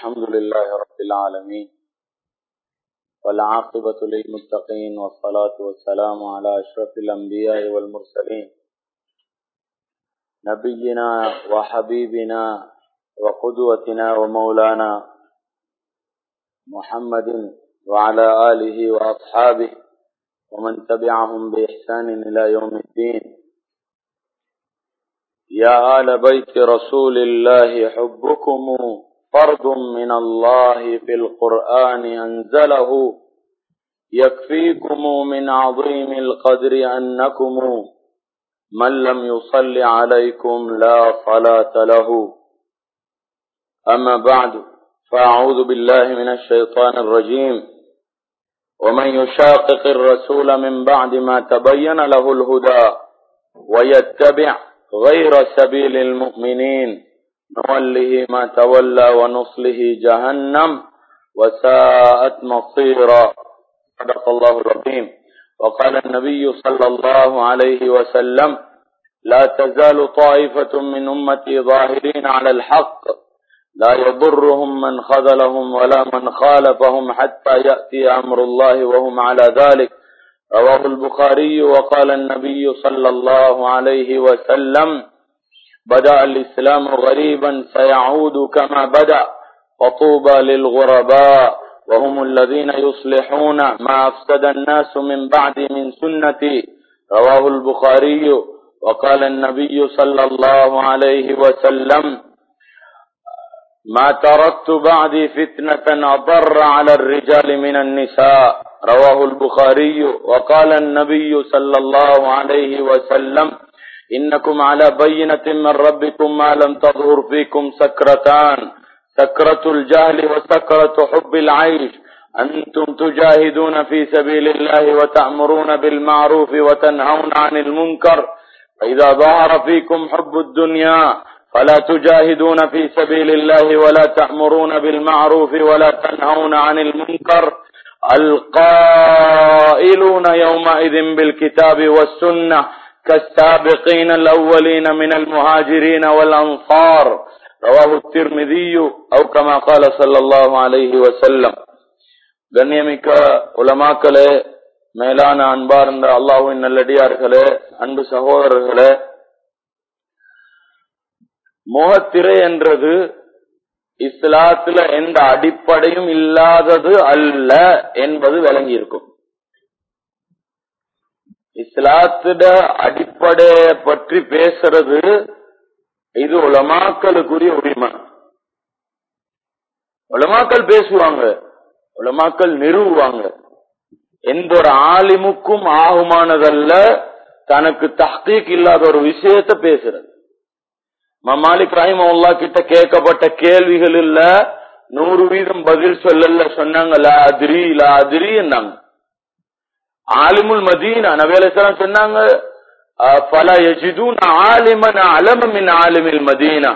الحمد لله رب العالمين والعاقبة للمتقين والصلاة والسلام على أشرف الأنبياء والمرسلين نبينا وحبيبنا وقدوتنا ومولانا محمد وعلى آله وأصحابه ومن تبعهم بإحسان إلى يوم الدين يا آل بيت رسول الله حبكم فرض من الله في القرآن أنزله يكفيكم من عظيم القدر أنكم من لم يصل عليكم لا صلاة له أما بعد فأعوذ بالله من الشيطان الرجيم ومن يشاقق الرسول من بعد ما تبين له الهدى ويتبع غير سبيل المؤمنين نوله ما تولى ونصله جهنم وساءت مصيرا صدق الله العظيم وقال النبي صلى الله عليه وسلم لا تزال طائفة من أمتي ظاهرين على الحق لا يضرهم من خذلهم ولا من خالفهم حتى يأتي أمر الله وهم على ذلك رواه البخاري وقال النبي صلى الله عليه وسلم بدأ الإسلام غريبا سيعود كما بدأ وطوبى للغرباء وهم الذين يصلحون ما أفسد الناس من بعد من سنتي رواه البخاري وقال النبي صلى الله عليه وسلم ما تركت بعدي فتنة أضر على الرجال من النساء رواه البخاري وقال النبي صلى الله عليه وسلم إنكم على بينة من ربكم ما لم تظهر فيكم سكرتان سكرة الجهل وسكرة حب العيش أنتم تجاهدون في سبيل الله وتأمرون بالمعروف وتنهون عن المنكر فإذا ظهر فيكم حب الدنيا فلا تجاهدون في سبيل الله ولا تأمرون بالمعروف ولا تنهون عن المنكر القائلون يومئذ بالكتاب والسنة كالسابقين الأولين من المهاجرين والأنصار رواه الترمذي أو كما قال صلى الله عليه وسلم கண்ணியமிக்க உலமாக்களே மேலான அன்பார்ந்த அல்லாஹுவின் நல்லடியார்களே அன்பு சகோதரர்களே முகத்திரை என்றது இஸ்லாத்துல எந்த அடிப்படையும் இல்லாதது அல்ல என்பது விளங்கி இருக்கும் இஸ்லாத்திட அடிப்படைய பற்றி பேசுறது இது உலமாக்களுக்குரிய உரிமை உலமாக்கள் பேசுவாங்க உலமாக்கள் நிறுவுவாங்க எந்த ஒரு ஆலிமுக்கும் ஆகுமானதல்ல தனக்கு தஹ்தீக் இல்லாத ஒரு விஷயத்த பேசுறது மாலிக் ரஹிமல்லா கிட்ட கேட்கப்பட்ட கேள்விகள் இல்ல நூறு வீதம் பதில் சொல்லல சொன்னாங்க லா அதிரி லா அதிரி என்னாங்க ஆலிமுல் மதீனா நவேலாம் சொன்னாங்க பல எஜிதூன் ஆலிமன் அலமின் ஆலிமில் மதீனா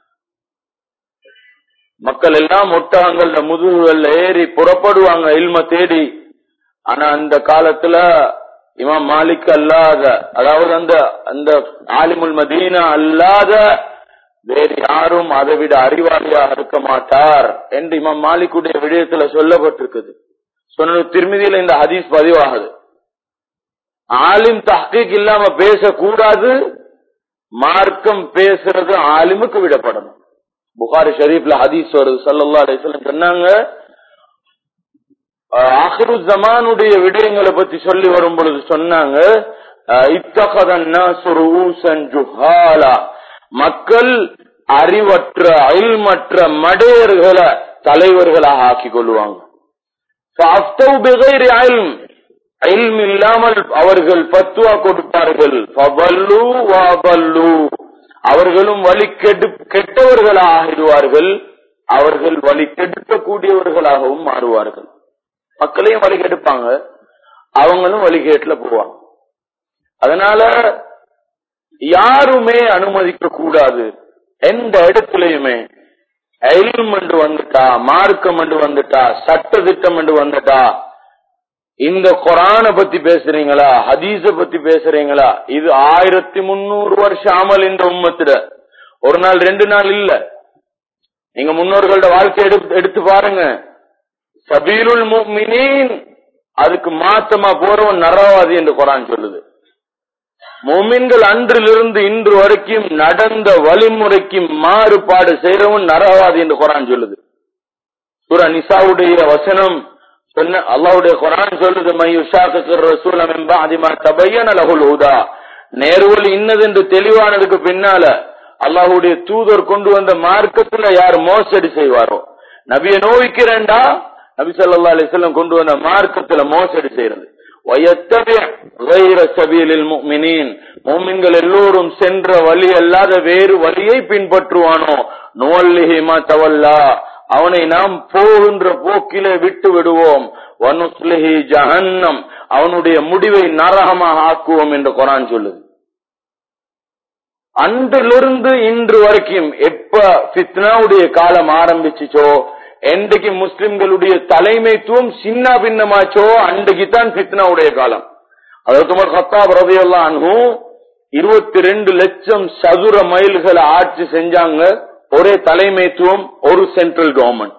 மக்கள் எல்லாம் ஒட்டகங்கள்ல முதுகுகள்ல ஏறி புறப்படுவாங்க இல்ம தேடி ஆனா அந்த காலத்துல இமாம் மாலிக் அல்லாத அதாவது அந்த அந்த ஆலிமுல் மதீனா அல்லாத வேறு யாரும் அதை விட அறிவாளியாக இருக்க மாட்டார் என்று இமாம் மாலிக்குடைய விடயத்துல சொல்லப்பட்டிருக்குது சொன்ன திருமதியில இந்த ஹதீஸ் பதிவாகுது ஆலிம் தஹ்கீக் இல்லாம பேசக்கூடாது மார்க்கம் பேசுறது ஆலிமுக்கு விடப்படணும் புகாரி ஷரீப்ல ஹதீஸ் வருது சல்லா அலிஸ்லாம் சொன்னாங்க ஆஹிரு ஜமானுடைய விடயங்களை பத்தி சொல்லி வரும் பொழுது சொன்னாங்க மக்கள் அறிவற்ற அயல்மற்ற மடையர்களை தலைவர்களாக ஆக்கிக் கொள்வாங்க இல்லாமல் அவர்கள் பத்துவா கொடுப்பார்கள் அவர்களும் வழி கெடு கெட்டவர்களாக ஆகிடுவார்கள் அவர்கள் வழி கெடுக்கக்கூடியவர்களாகவும் மாறுவார்கள் மக்களையும் வழி கெடுப்பாங்க அவங்களும் வழிகேட்டுல போவாங்க அதனால யாருமே அனுமதிக்க கூடாது எந்த இடத்துலயுமே எல்ம் என்று வந்துட்டா மார்க்கம் என்று வந்துட்டா சட்ட திட்டம் என்று வந்துட்டா இந்த குரான பத்தி பேசுறீங்களா ஹதீஸ பத்தி பேசுறீங்களா இது ஆயிரத்தி முன்னூறு வருஷம் அமல் இந்த உம்மத்திட ஒரு நாள் ரெண்டு நாள் இல்ல நீங்க முன்னோர்களோட வாழ்க்கை எடுத்து எடுத்து பாருங்க சபீலுல் முஃமினீன் அதுக்கு மாத்தமா போறவன் நரவாதி என்று குரான் சொல்லுது மோமின்கள் அன்றிலிருந்து இன்று வரைக்கும் நடந்த வழிமுறைக்கு மாறுபாடு செய்றவன் நரவாதி என்று குரான் சொல்லுது சூரா நிசாவுடைய வசனம் சொன்ன அல்லாவுடைய குரான் சொல்லுது மையுஷாக்கு ரசூலம் என்பா அதிமா தபையன லகுல் ஹுதா நேர்வழி இன்னது என்று தெளிவானதுக்கு பின்னால அல்லாஹுடைய தூதர் கொண்டு வந்த மார்க்கத்துல யார் மோசடி செய்வாரோ நபிய நோய்க்கிறேன்டா நபி ஸல்லல்லாஹு அலைஹி வஸல்லம் கொண்டு வந்த மார்க்கத்துல மோசடி செய்யறது வயத்தபி غير سبيل المؤمنين முஃமின்கள் எல்லோரும் சென்ற வழி அல்லாத வேறு வழியை பின்பற்றுவானோ நுவல்லிஹி மா தவல்லா அவனை நாம் போகின்ற போக்கிலே விட்டு விடுவோம் வனுஸ்லிஹி ஜஹன்னம் அவனுடைய முடிவை நரகமாக ஆக்குவோம் என்று குரான் சொல்லுது அன்றிலிருந்து இன்று வரைக்கும் எப்ப ஃபித்னாவுடைய காலம் ஆரம்பிச்சுச்சோ என்றைக்கு முஸ்லிம்களுடைய தலைமைத்துவம் சின்ன பின்னமாச்சோ அன்றைக்கு தான் ஃபித்னாவுடைய காலம் அதற்கு உமர் ஹத்தாப் ரதியல்லாஹு அன்ஹு இருபத்தி ரெண்டு லட்சம் சதுர மைல்களை ஆட்சி செஞ்சாங்க ஒரே தலைமைத்துவம் ஒரு சென்ட்ரல் கவர்மெண்ட்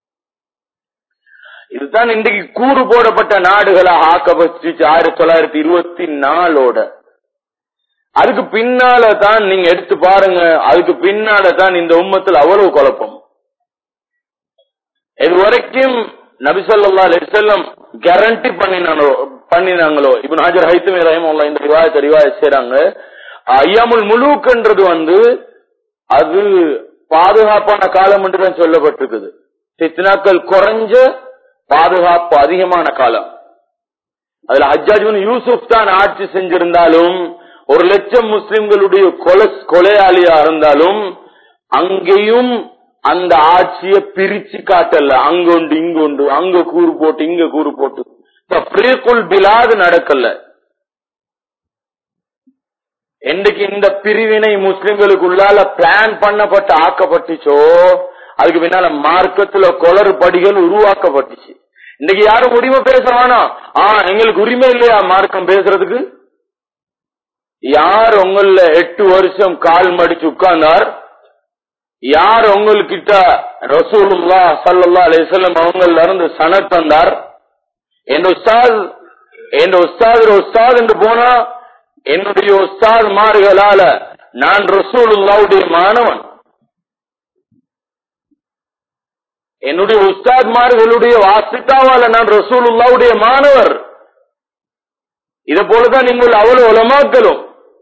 இதுதான் இன்றைக்கு கூறு போடப்பட்ட நாடுகளாக ஆக்கப்பட்டுச்சு ஆயிரத்தி தொள்ளாயிரத்தி இருபத்தி நாலோட அதுக்கு பின்னால தான் நீங்க எடுத்து பாருங்க அதுக்கு பின்னால தான் இந்த உம்மத்தில் அவ்வளவு குழப்பம் இது வரைக்கும் நபிசல்லா அலிசல்லம் கேரண்டி பண்ணினாங்களோ பண்ணினாங்களோ இப்ப நாஜர் ஹைத்துமே ரஹிமுல்லா இந்த ரிவாயத்தை ரிவாயத் செய்றாங்க ஐயாமுல் முழுக்கன்றது வந்து அது பாதுகாப்பான காலம் என்று தான் சொல்லப்பட்டிருக்குது சித்னாக்கள் குறைஞ்ச பாதுகாப்பு அதிகமான காலம் அதுல ஹஜ்ஜாஜ் பின் யூசுப் தான் ஆட்சி செஞ்சிருந்தாலும் ஒரு லட்சம் முஸ்லிம்களுடைய கொலை கொலையாளியா இருந்தாலும் அங்கேயும் அந்த ஆட்சியை பிரிச்சு காட்டல அங்கொண்டு இங்கொண்டு அங்க கூறு போட்டு இங்க கூறு போட்டு தப்ரீக்குல் பிலாது நடக்கல என்றைக்கு இந்த பிரிவினை முஸ்லிம்களுக்குள்ளால பிளான் பண்ணப்பட்டு ஆக்கப்பட்டுச்சோ அதுக்கு பின்னால மார்க்கத்துல கொளறு படிகள் உருவாக்கப்பட்டுச்சு இன்னைக்கு யாரும் உரிமை பேச வேணாம் ஆ எங்களுக்கு உரிமை இல்லையா மார்க்கம் பேசுறதுக்கு யார் உங்கள எட்டு வருஷம் கால் மடிச்சு உட்கார்ந்தார் யார் உங்ககிட்ட ரசூலுல்லா சல்லல்லா அலிசல்லம் அவங்கள இருந்து சனத் தந்தார் என் உஸ்தாத் என் உஸ்தாத் உஸ்தாத் என்று போனா என்னுடைய உஸ்தாத் மார்களால நான் ரசூலுல்லாவுடைய மாணவன் என்னுடைய உஸ்தாத் மார்களுடைய வாசித்தாவால நான் ரசூலுல்லாவுடைய மாணவர் இத போலதான் நீங்கள் அவ்வளவு உலமாக்களும்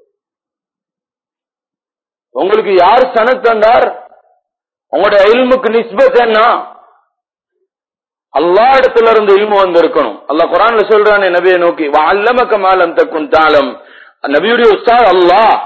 உங்களுக்கு யார் சனத் தந்தார் உங்களோட இல்முக்கு நிஸ்பத் என்ன அல்லா இடத்துல இருந்து இல்மு வந்திருக்கணும் அல்லாஹ் குரான்ல சொல்றானே நபியை நோக்கி அல்லமக்க மாலம் தக்கும் தாளம் நபியுடைய உஸ்தாத் அல்லாஹ்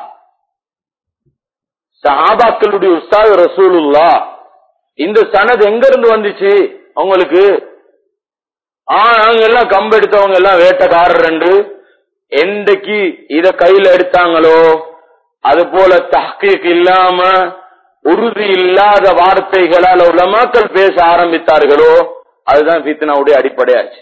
சஹாபாக்களுடைய உஸ்தாத் ரசூலுல்லா இந்த சனது எங்க இருந்து வந்துச்சு உங்களுக்கு ஆ நாங்க எல்லாம் கம்பெடுத்தவங்க எல்லாம் வேட்டக்காரர் ரெண்டு என்றைக்கு இத கையில எடுத்தாங்களோ அது போல தஹ்கீக் இல்லாம உறுதி இல்லாத வார்த்தைகளால் உலமாக்கள் பேச ஆரம்பித்தார்களோ அதுதான் ஃபித்னாவுடைய அடிப்படையாச்சு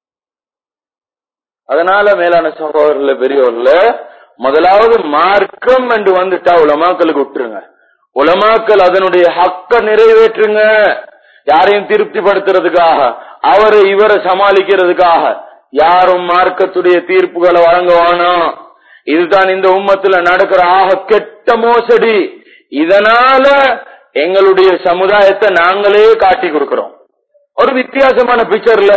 அதனால மேலான சகோதரர்ல பெரியவர்ல முதலாவது மார்க்கம் என்று வந்துட்டா உலமாக்களுக்கு விட்டுருங்க உலமாக்கள் அதனுடைய ஹக்க நிறைவேற்றுங்க யாரையும் திருப்திப்படுத்துறதுக்காக அவரை இவரை சமாளிக்கிறதுக்காக யாரும் மார்க்கத்துடைய தீர்ப்புகளை வழங்குவானோ இதுதான் இந்த உம்மத்துல நடக்கிற ஆக கெட்ட மோசடி இதனால எங்களுடைய சமுதாயத்தை நாங்களே காட்டி கொடுக்கிறோம் ஒரு வித்தியாசமான பிக்சர்ல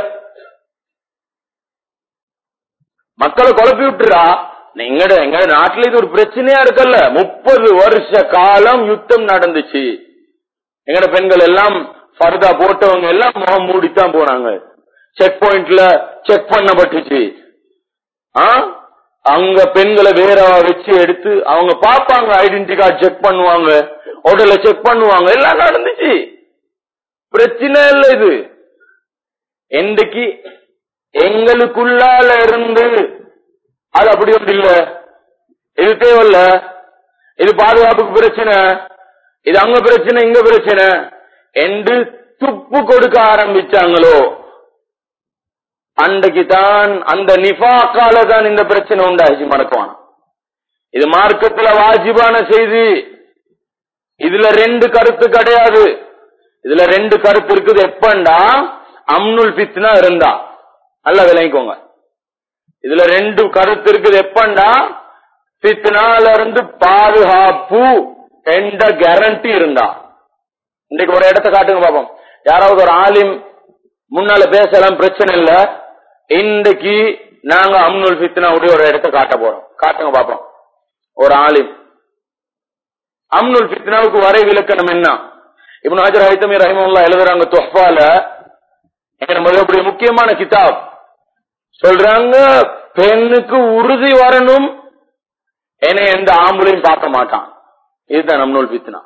மக்களை குழப்பி விட்டுறா எங்கட எங்க நாட்டுல இது ஒரு பிரச்சனையா இருக்கல்ல முப்பது வருஷ காலம் யுத்தம் நடந்துச்சு எங்கட பெண்கள் எல்லாம் பர்தா போட்டவங்க எல்லாம் முகம் மூடித்தான் போனாங்க செக் பாயிண்ட்ல செக் பண்ணப்பட்டுச்சு ஆ அங்க பெண்களை வேற வச்சு எடுத்து அவங்க பாப்பாங்க ஐடென்டி கார்டு செக் பண்ணுவாங்க உடல செக் பண்ணுவாங்க எல்லாம் நடந்துச்சு பிரச்சனை இல்ல இது என்றைக்கு எங்களுக்குள்ளால இருந்து அது அப்படி ஒன்று இல்ல இது தேவையில்ல இது பாதுகாப்புக்கு பிரச்சனை இது அங்க பிரச்சனை இங்க பிரச்சனை என்று துப்பு கொடுக்க ஆரம்பிச்சாங்களோ அன்றைக்கு தான் அந்த நிஃபாக்கால தான் இந்த பிரச்சனை உண்டாச்சு மறக்குவான் இது மார்க்கத்துல வாஜிபான செய்தி இதுல ரெண்டு கருத்து கிடையாது இதுல ரெண்டு கருத்து இருக்குது எப்பண்டா அம்னுல் பித்னா இருந்தா நல்லா விளங்கிக்கோங்க இதுல ரெண்டு கருத்து இருக்குது எப்பண்டா பித்னால இருந்து பாதுகாப்பு என்ற கேரண்டி இருந்தா இன்னைக்கு ஒரு இடத்த காட்டுங்க பாப்போம் யாராவது ஒரு ஆலிம் முன்னால பேசலாம் பிரச்சனை இல்ல இன்னைக்கு நாங்க அம்னுல் ஃபித்னாவுடைய ஒரு இடத்த காட்ட போறோம் காட்டுங்க பாப்போம் ஒரு ஆலிம் அம்னுல் ஃபித்னாவுக்கு வரை விளக்கணம் என்ன இப்னு ஹஜர் ஹைத்தமி ரஹிமல்லா எழுதுறாங்க தொஹ்பால நம்மளுடைய முக்கியமான கிதாப் சொல்றாங்க பெண்ணுக்கு உறுதி வரணும் என்னை எந்த ஆம்பளையும் பார்க்க மாட்டான் இதுதான் நம்னூல் பித்னா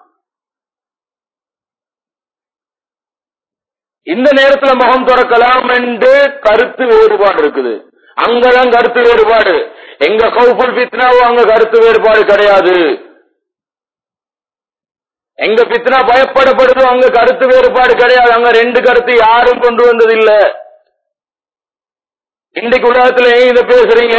இந்த நேரத்துல முகம் திறக்கலாம் என்று கருத்து வேறுபாடு இருக்குது அங்கதான் கருத்து வேறுபாடு எங்க கௌஃபுல் பித்னாவோ அங்க கருத்து வேறுபாடு கிடையாது எங்க பித்னா பயப்படப்படுதோ அங்க கருத்து வேறுபாடு கிடையாது அங்க ரெண்டு கருத்து யாரும் கொண்டு வந்தது இல்ல இன்றைக்கு உலகத்துல ஏன் இதை பேசுறீங்க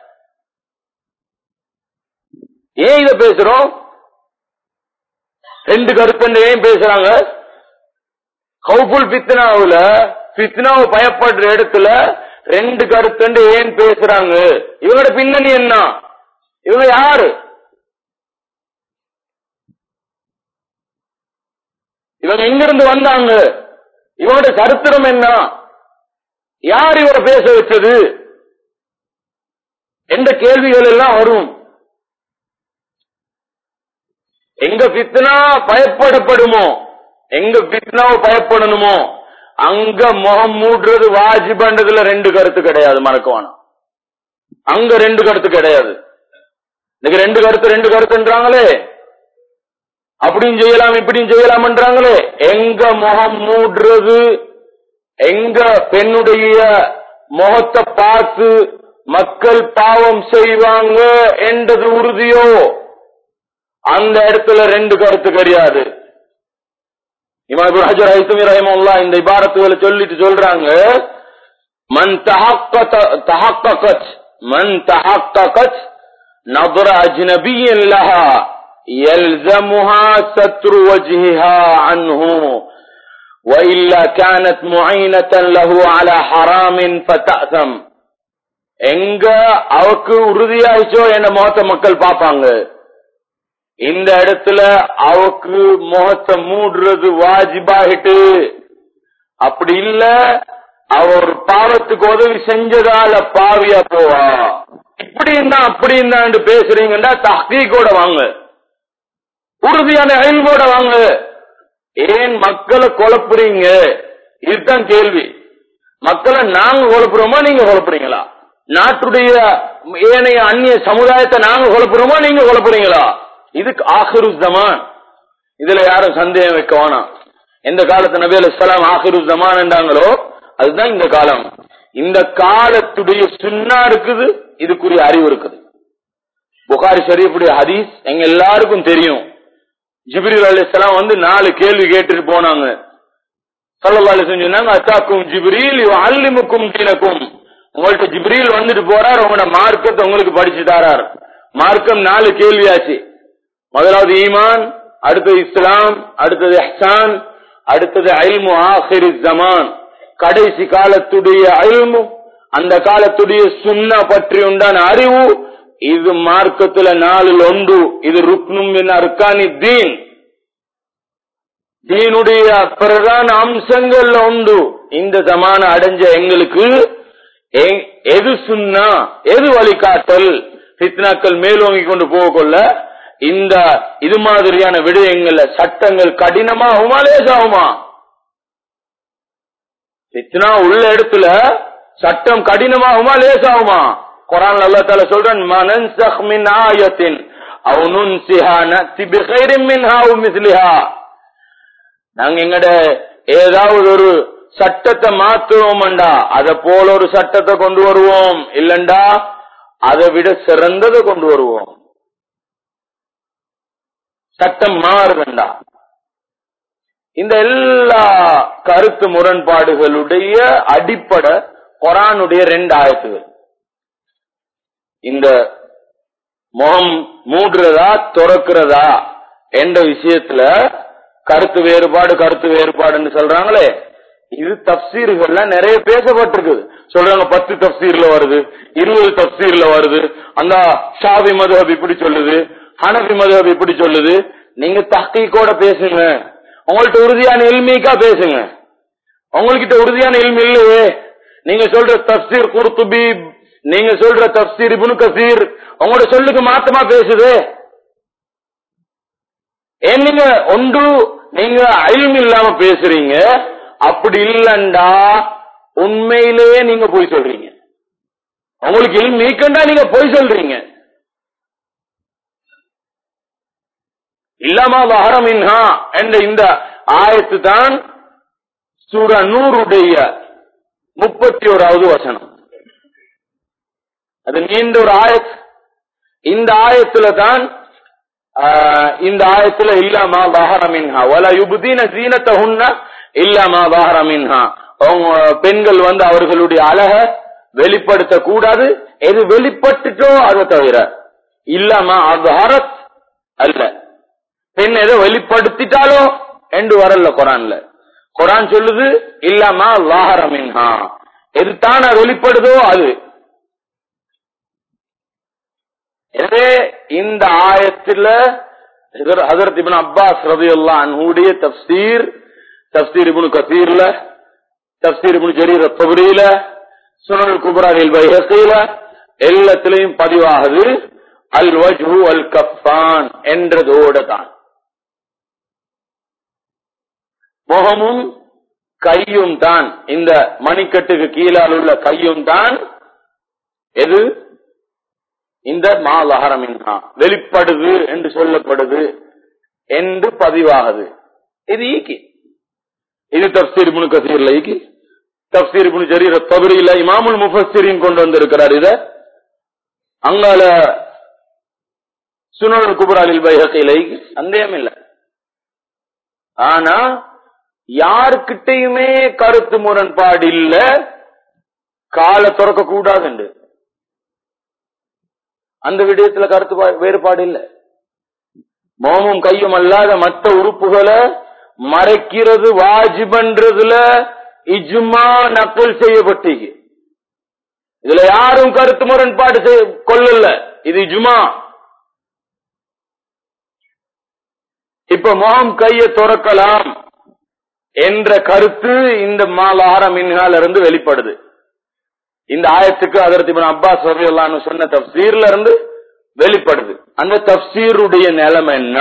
ஏன் இதை பேசுறோம் ரெண்டு கருத்து ஏன் பேசுறாங்க கௌபுல் பித்னாவுல பித்னாவை பயப்படுற இடத்துல ரெண்டு கருத்து ஏன் பேசுறாங்க இவங்களோட பின்னணி என்ன இவங்க யாரு இவங்க எங்கிருந்து வந்தாங்க இவங்களோட சரித்திரம் என்ன யார் இவரை பேச வச்சது எந்த கேள்விகள் எல்லாம் வரும் எங்க பித்னா பயப்படப்படுமோ எங்க பித்னாவை பயப்படணுமோ அங்க முகம் மூடுறது வாஜிபன்றதுல ரெண்டு கருத்து கிடையாது மறக்கவானா அங்க ரெண்டு கருத்து கிடையாது இன்னைக்கு ரெண்டு கருத்து ரெண்டு கருத்துன்றாங்களே அப்படியும் செய்யலாம் இப்படியும் செய்யலாம்ன்றாங்களே எங்க முகம் மூடுறது எங்க பெண்ணுடைய முகத்தை பார்த்து மக்கள் பாவம் செய்வாங்க என்றது உறுதியோ அந்த இடத்துல ரெண்டு கருத்து கிடையாது இமாம் ஹஜர் ஹைத்தமி ரஹிமல்லா இந்த இபாரத்துகளை சொல்லிட்டு சொல்றாங்க மன் தஹக்கத் மன் தஹக்கத் நபர அஜ்னபியின் லஹா يلزمها ستر وجهها عنه وإلا كانت معينة له على حرام فتأثم எங்க அவக்கு உறுதியாயிச்சோ என்ன முகத்தை மக்கள் பார்ப்பாங்க இந்த இடத்துல அவக்கு முகத்தை மூடுறது வாஜிபாகிட்டு அப்படி இல்ல அவ ஒரு பாவத்துக்கு உதவி செஞ்சதால பாவியா போவா இப்படி இருந்தா அப்படி இருந்தான்னு பேசுறீங்கன்னா தஹ்கீக்கோட வாங்க உறுதியான அயல்வோட வாங்க ஏன் மக்களை குழப்புறீங்க இதுதான் கேள்வி மக்களை நாங்க குழப்புறோமா நீங்க குழப்புறீங்களா நாட்டுடைய ஏனைய அந்நிய சமுதாயத்தை நாங்க குழப்புறோமா நீங்க குழப்புறீங்களா இதுக்கு ஆஹிரு ஜமான் இதுல யாரும் சந்தேகம் வைக்க வேணாம் எந்த காலத்து நபி அலிஸ்லாம் ஆஹிரு ஜமான் என்றாங்களோ அதுதான் இந்த காலம் இந்த காலத்துடைய சுண்ணா இருக்குது இதுக்குரிய அறிவு இருக்குது புகாரி ஷரீஃபுடைய ஹதீஸ் எங்க எல்லாருக்கும் தெரியும் ஜிப்ரீல் அலிஸ்லாம் வந்து நாலு கேள்வி கேட்டுட்டு போனாங்க சல்லா அலிஸ்லாம் சொன்னாங்க அத்தாக்கும் ஜிப்ரீல் அல்லிமுக்கும் தீனக்கும் உங்கள்ட்ட ஜிப்ரீல் வந்துட்டு போறார் உங்களோட மார்க்கத்தை உங்களுக்கு படிச்சு தாரார் மார்க்கம் நாலு கேள்வியாச்சு முதலாவது ஈமான் அடுத்தது இஸ்லாம் அடுத்தது ஹசான் அடுத்தது அல்மு ஆஹிரி ஜமான் கடைசி காலத்துடைய அல்மு அந்த காலத்துடைய சுண்ணா பற்றி உண்டான அறிவு இது மார்க்கத்துல நாளில் ஒன்று இது ருக்னும் அர்கானி தீன் தீனுடைய பிரதான அம்சங்கள்ல உண்டு இந்த ஜமான அடைஞ்ச எங்களுக்கு எது சுண்ணா எது வழிகாட்டல் பித்னாக்கள் மேலோங்கி கொண்டு போக கொள்ள இந்த இது மாதிரியான விடயங்கள்ல சட்டங்கள் கடினமாகுமா லேசாகுமா பித்னா உள்ள இடத்துல சட்டம் கடினமாகுமா லேசாகுமா குரான் அல்லா தால சொல்றான் மனன்சஹ் மின் ஆயத்தின் அவ் நுன்சிஹா நத்தி பிகைரின் மின்ஹா வ மிஸ்லிஹா நாங்க எங்கட ஏதாவது ஒரு சட்டத்தை மாத்துவோம்டா அத போல ஒரு சட்டத்தை கொண்டு வருவோம் இல்லண்டா அதை விட சிறந்ததை கொண்டு வருவோம் சட்டம் மாறுதண்டா இந்த எல்லா கருத்து முரண்பாடுகளுடைய அடிப்படை குரானுடைய ரெண்டு ஆயத்துகள் இந்த முகம் மூடுறதா துறக்கிறதா என்ற விஷயத்துல கருத்து வேறுபாடு கருத்து வேறுபாடுன்னு சொல்றாங்களே இது தப்சீர்கள்ல நிறைய பேசப்பட்டிருக்குது சொல்றாங்க பத்து தப்சீர்ல வருது இருபது தப்சீர்ல வருது அந்த ஷாவி மதுஹப் இப்படி சொல்லுது ஹனபி மதுஹப் இப்படி சொல்லுது நீங்க தஹ்கீக்கோட பேசுங்க உங்கள்ட்ட உறுதியான இல்மிக்கா பேசுங்க உங்ககிட்ட உறுதியான இல்மி இல்லையே நீங்க சொல்ற தப்சீர் குர்துபி நீங்க சொல்ற தப்சீர் இப்னு கசீர் உங்களோட சொல்லுக்கு மாத்தமா பேசுது ஏன் நீங்க ஒன்று நீங்க அயில்ம் இல்லாம பேசுறீங்க அப்படி இல்லண்டா உண்மையிலேயே நீங்க போய் சொல்றீங்க உங்களுக்கு இல்ம் நீக்கண்டா நீங்க போய் சொல்றீங்க இல்லாமா வஹரமின்ஹா என்ற இந்த ஆயத்து தான் சூரா நூறுடைய முப்பத்தி ஓராவது வசனம் அது நீண்ட ஒரு ஆயத் இந்த ஆயத்துல தான் ஆஹ், இந்த ஆயத்துல இல்லாமா வாஹரமின்ஹா வல யுபுதீன சீனத்தஹுன்ன இல்லாமா வாஹரமின்ஹா அவங்க பெண்கள் வந்து அவர்களுடைய அழக வெளிப்படுத்த கூடாது எது வெளிப்பட்டுட்டோ அதை தவிர இல்லாமா அத்ஹரத் அல்ல பெண் எதை வெளிப்படுத்திட்டாலோ என்று வரல குரான்ல குரான் சொல்லுது இல்லாமா லாஹரமின்ஹா எது தானா வெளிப்படுதோ அது எனவே இந்த ஆயத்துல ஹசரத் இப்னு அப்பாஸ் ரலியல்லாஹு அன்ஹுடைய தஃப்சீர் தஃப்சீர் இப்னு கசீர்ல தஃப்சீர் இப்னு ஜரீர் தபரீல சுனல் குப்ரானில் பைஹகீல எல்லாத்திலையும் பதிவாகுது அல் வஜ்ஹு அல் கஃபான் என்றதோட தான் முகமும் கையும் தான் இந்த மணிக்கட்டுக்கு கீழால் உள்ள கையும் தான் எது இந்த மாலஹரமின்ஹா வெளிப்படுது என்று சொல்லப்படுது என்று பதிவாகுது இது ஈக்கி இது தப்சீர் இப்னு கசீர்ல ஈக்கி தப்சீர் இப்னு ஜரீர் தபரியில இமாமுல் முஃபஸ்ஸிரின் கொண்டு வந்திருக்கிறார் இத அங்கால சுனல் குபராலில் பைஹகையில ஈக்கி சந்தேகம் இல்ல ஆனா யாருக்கிட்டையுமே கருத்து முரண்பாடு இல்ல காலை திறக்க கூடாது அந்த விடயத்துல கருத்து பா- வேறுபாடு இல்ல மோமும் கையும் அல்லாத மற்ற உறுப்புகளை மறைக்கிறது வாஜிபன்றதுல இஜ்மா நக்கல் செய்யப்பட்டீங்க இதுல யாரும் கருத்து முரண்பாடு செய்ய- கொள்ளல இது இஜ்மா இப்ப முகம் கையை துறக்கலாம் என்ற கருத்து இந்த மாலார மின்ஹால இருந்து வெளிப்படுது இந்த ஆயத்துக்கு அதற்கு இப்னு அப்பாஸ் ரலியல்லாஹு சொன்ன தப்சீர்ல இருந்து வெளிப்படுது அந்த தப்சீருடைய நிலைமை என்ன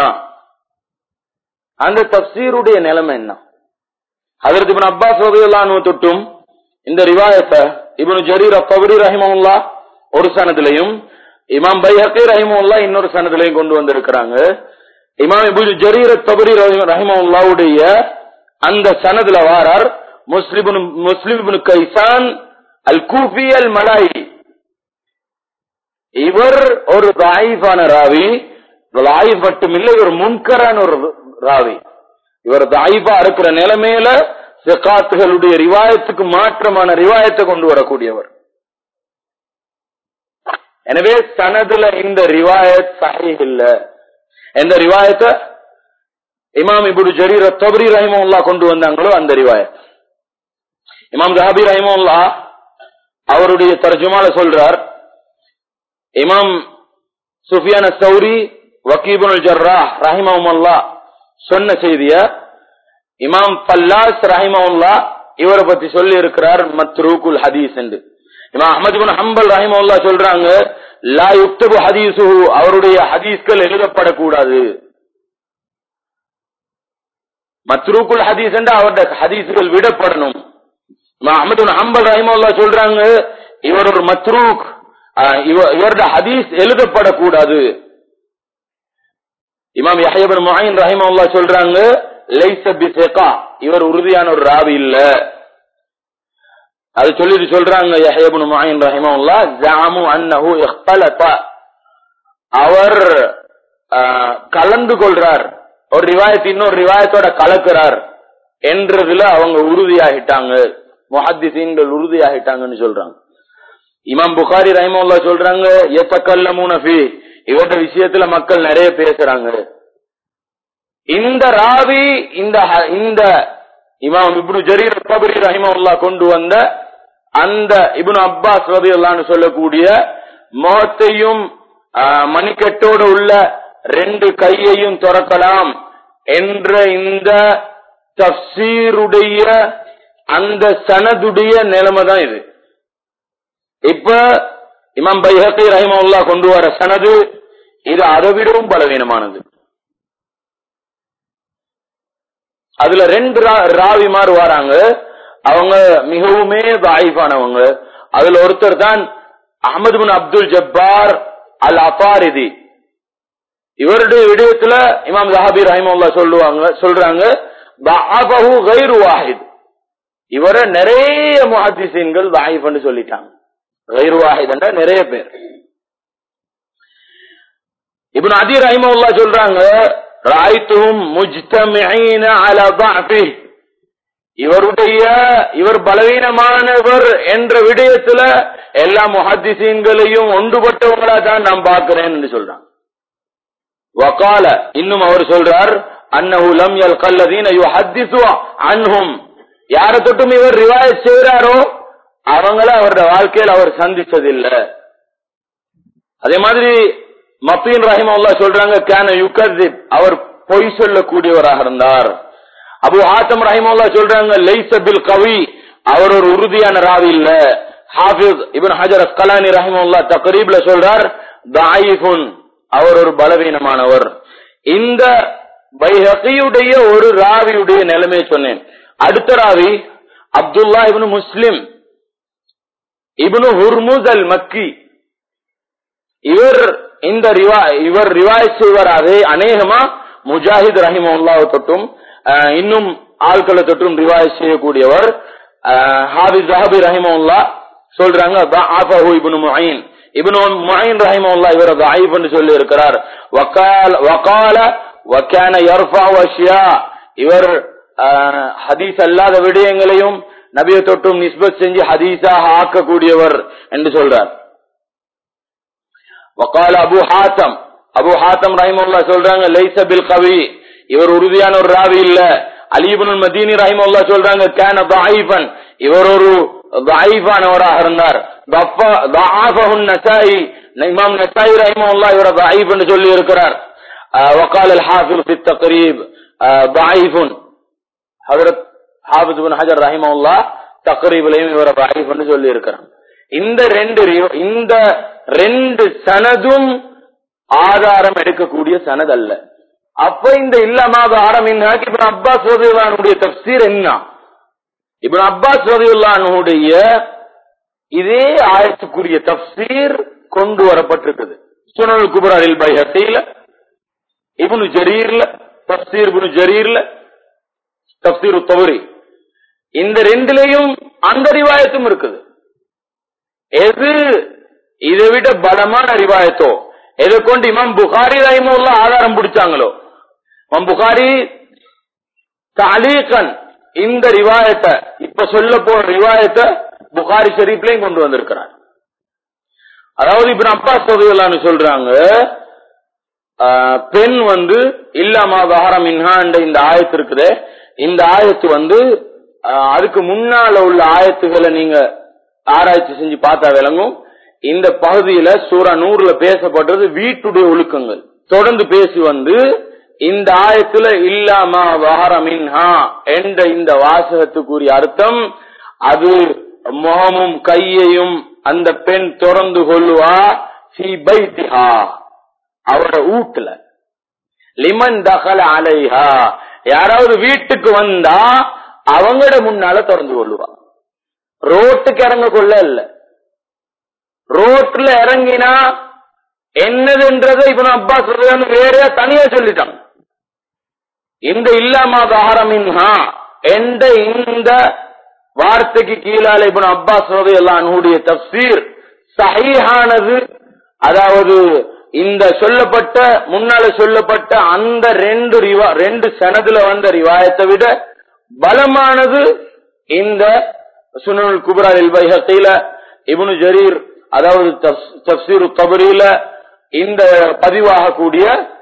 அந்த தப்சீருடைய நிலைமை என்ன அதற்கு இப்னு அப்பாஸ் ரலியல்லாஹு தொட்டும் இந்த ரிவாயத்தை இப்னு ஜரீர் அத்தபரி ரஹிமஹுல்லா ஒரு சனத்திலையும் இமாம் பைஹக்கி ரஹிமஹுல்லா இன்னொரு சனத்திலையும் கொண்டு வந்திருக்கிறாங்க இமாம் இப்னு ஜரீர் அத்தபரி ரஹிமஹுல்லாவுடைய அந்த சனதுல வாரார் முஸ்லிம் முஸ்லிம் இப்னு கைசான் அல் கூஃபி அல் மலாயி இவர் ஒரு தாயிஃபான ராவி தாயிஃப் மட்டுமில்லை இவர் முன்கரான ஒரு ராவி இவர் தாயிஃபா இருக்கிற நிலைமையில சிகாத்துகளுடைய ரிவாயத்துக்கு மாற்றமான ரிவாயத்தை கொண்டு வரக்கூடியவர் எனவே சனதுல இந்த ரிவாயத் சஹீஹ் இல்ல எந்த ரிவாயத்தை இமாம் இப்னு ஜரீர் தபரி ரஹிமஹுல்லா கொண்டு வந்தாங்களோ அந்த ரிவாயத் இமாம் ஜஹாபி ரஹிமஹுல்லா அவருடைய தர்ஜுமால சொல்றார் இமாம் சுஃபியான் சௌரி வக்கீபுல் ஜர்ரா ரஹிமஹுல்லா சொன்ன செய்திய இமாம் பல்லாஸ் ரஹிமஹுல்லா இவரை பத்தி சொல்லி இருக்கிறார் மத்ரூகுல் ஹதீஸ் என்று இமாம் அஹமது பின் ஹம்பல் ரஹிமஹுல்லா சொல்றாங்க லா யுக்தபு ஹதீசுஹு அவருடைய ஹதீஸ்கள் எழுதப்படக்கூடாது மத்ரூக்குல் ஹதீஸ் என்று அவருடைய ஹதீஸ்கள் விடப்படணும் இமாம் அஹமது பின் ஹம்பல் ரஹிமஹுல்லா சொல்றாங்க இவர் ஒரு மத்ரூக் ஆஹ், இவ- இவருடைய ஹதீஸ் எழுதப்படக்கூடாது இமாம் யஹ்யபின் முஹைன் ரஹிமஹுல்லா சொல்றாங்க லைஸ பிஸிகா இவர் உறுதியான ஒரு ராவி இல்ல அது சொல்லிட்டு சொல்றாங்க யஹ்யபின் முஹைன் ரஹிமஹுல்லா ஜாமு அன்னஹு இഖ்தலத அவர் ஆஹ், கலந்து கொள்றார் ஒரு ரிவாயத் இன்னொரு ரிவாயத்தோட கலக்கிறார் என்றதுல அவங்க உறுதியாகிட்டாங்க முஹத்திசீன்கள் உறுதியாகிட்டாங்கன்னு சொல்றாங்க இமாம் புகாரி ரஹிமஹுல்லா சொல்றாங்க எத்தக்கல்லமூன ஃபீ இவருடைய விஷயத்துல மக்கள் நிறைய பேசுறாங்க இந்த ராவி இந்த ஹ- இந்த இமாம் இப்னு ஜரீர் கபரி ரஹிமவுல்லா கொண்டு வந்த அந்த இப்னு அப்பாஸ் ரதியல்லான்னு சொல்லக்கூடிய முகத்தையும் ஆ, மணிக்கட்டோடு உள்ள ரெண்டு கையையும் திறக்கலாம் என்ற இந்த தப்சீருடைய அந்த சனதுடைய நிலைமை தான் இது இப்ப இமாம் பைஹக்கி ரஹிமவுல்லா கொண்டு வர சனது இது அதை விடவும் பலவீனமானது அதுல ரெண்டு ரா- ராவிமார் வராங்க அவங்க மிகவுமே தாயிஃபானவங்க அதுல ஒருத்தர் தான் அஹமது பின் அப்துல் ஜப்பார் அல் அபாரிதி இவருடைய விடயத்துல இமாம் ஜஹாபி ரஹிமவுல்லா சொல்லுவாங்க சொல்றாங்க தஅஃபஹு கைரு வாஹித் இவரை நிறைய முஹத்திசீன்கள் தாயிஃப்னு சொல்லிட்டாங்க கைரு வாஹித் நிறைய பேர் இப்னு அதி ரஹிமவுல்லா சொல்றாங்க ராய்த்துஹும் முஜ்தமிஈன அலா ضعفه இவருடைய இவர் பலவீனமானவர் என்ற விடயத்துல எல்லா முஹத்திசீன்களையும் ஒன்றுபட்டவங்களா தான் நான் பார்க்கிறேன் சொல்றாங்க வகால இன்னும் அவர் சொல்றார் அன்னஹு லம் யல்கல்லதீன யுஹத்திஸு அன்ஹும் யார தொட்டும் இவர் ரிவாயத் செய்றாரோ அவங்கள அவருடைய வாழ்க்கையில் அவர் சந்திச்சதில்லை அதே மாதிரி மத்தீன் ரஹிமவுல்லா சொல்றாங்க கேன யுகர்திப் அவர் பொய் சொல்லக்கூடியவராக இருந்தார் அபு ஆத்தம் ரஹிமவுல்லா சொல்றாங்க லைஸ பில் கவி அவர் ஒரு உறுதியான ராவி இல்ல ஹாஃபிஸ் இப்னு ஹஜர் அஸ்கலானி ரஹிமவுல்லா தக்ரீப்ல சொல்றார் தாயிஃபுன் அவர் ஒரு பலவீனமானவர் இந்த பைஹகியுடைய ஒரு ராவியுடைய நிலைமை சொன்னேன் அடுத்த ராவி அப்துல்லா இப்னு முஸ்லிம் இப்னு ஹுர்முஸ் அல் மக்கி இவர் இந்த ரிவா இவர் ரிவாய் செய்வராக அநேகமா முஜாஹித் ரஹிமவுல்லாவை தொட்டும் அஹ், இன்னும் ஆட்களை தொட்டும் ரிவாய் செய்யக்கூடியவர் அஹ், ஹாபிஸ் ஜஹபி ரஹிமவுல்லா சொல்றாங்க தஆஃபஹு இப்னு முயின் இப்னு முயின் ரஹிமவுல்லா இவர் தஈஃப்னு சொல்லி இருக்கிறார் வகால வகால வகான யர்ஃபஉ அஷ்யா இவர் அஹ், ஹதீஸ் அல்லாத விடயங்களையும் நபியை தொட்டும் நிஸ்பத் செஞ்சு ஹதீஸாக ஆக்கக்கூடியவர் என்று சொல்றார் وقال அபு ஹாத்தம் அபு ஹாத்தம் ரஹிமவுல்லா சொல்றாங்க லைஸ பில் கவி இவர் உறுதியான ஒரு ராவி இல்ல அலிபுல் மதீனி ரஹிமவுல்லா சொல்றாங்க கேன தாயிஃபன் இவர் ஒரு தாயிஃபானவராக இருந்தார் ضعفه النسائي இமாம் நசாயி ரஹிமவுல்லா இவர ضعيف என்று சொல்லி இருக்கிறார் وقال الحافظ في التقريب ضعيف ஹஜரத் ஹாஃபிஸ் பின் ஹஜர் ரஹிமவுல்லா தக்ரீபிலையும் இவர ضعيف என்று சொல்லி இருக்கிறார் இந்த ரெண்டு ரி- இந்த ரெண்டு சனதும் ஆதாரம் எடுக்கக்கூடிய சனது அல்ல அப்ப இந்த இல்லாமாத ஆரம்பினாக்கு இப்ப அப்பாஸ் ரதியுல்லானுடைய தப்சீர் என்ன இப்ப அப்பாஸ் ரதியுல்லானுடைய இதே ஆயத்துக்குரிய தப்சீர் கொண்டு வரப்பட்டிருக்குது சுனல் குபராரில் பைஹத்தில இப்னு ஜரீர்ல தப்சீர் இப்னு ஜரீர்ல தப்சீர் தவறி இந்த ரெண்டுலயும் அந்த ரிவாயத்தும் இருக்குது எது இதை விட பலமான ரிவாயத்தோ எதை கொண்டு இமாம் புகாரி ரஹிமுல்லா ஆதாரம் பிடிச்சாங்களோ இமாம் புகாரி தாலீகன் இந்த ரிவாயத்தை இப்ப சொல்ல போற ரிவாயத்தை புகாரி ஷரீஃப்லயும் கொண்டு வந்திருக்கிறார் அதாவது இப்ப அப்பாஸ் ரதியுல்லான்னு சொல்றாங்க ஆஹ், பெண் வந்து இல்லாமா தஹரம் இன்ஹான்ற இந்த ஆயத்து இருக்குது இந்த ஆயத்து வந்து ஆஹ், அதுக்கு முன்னால உள்ள ஆயத்துகளை நீங்க ஆராய்ச்சி செஞ்சு பார்த்தா விளங்கும் இந்த பகுதியில சூரா நூறுல பேசப்பட்டது வீட்டுடைய ஒழுக்கங்கள் தொடர்ந்து பேசி வந்து இந்த ஆயத்துல இல்லாமா வஹரமின்ஹா என்ற இந்த வாசகத்துக்குரிய அர்த்தம் அது முகமும் கையையும் அந்த பெண் திறந்து கொள்ளுவா ஃபீ பைத்திஹா அவரோட வீட்டுல லிமன் தகல அலைஹா யாராவது வீட்டுக்கு வந்தா அவங்களோட முன்னால திறந்து கொள்ளுவா ரோட்டுக்கு இறங்க கொள்ள இல்ல ரோட்ல இறங்கினா என்னதுன்றதை இப்ப அப்பா சொல்றான்னு வேறையா தனியா சொல்லிட்டான் இந்த இல்லாமா தாரமின்ஹா என்ற இந்த வார்த்தைக்கு கீழால இப்ப அப்பாஸ் எல்லாம் அன்னுடைய தப்சீர் சஹீஹானது அதாவது இந்த சொல்லப்பட்ட முன்னால சொல்லப்பட்ட அந்த ரெண்டு ரிவா ரெண்டு சனதுல வந்த ரிவாயத்தை விட பலமானது இந்த சுனல் குபரால் பைஹத்தில இப்னு ஜரீர் அதாவது தப்சீர் தபரியில இந்த பதிவாகக்கூடிய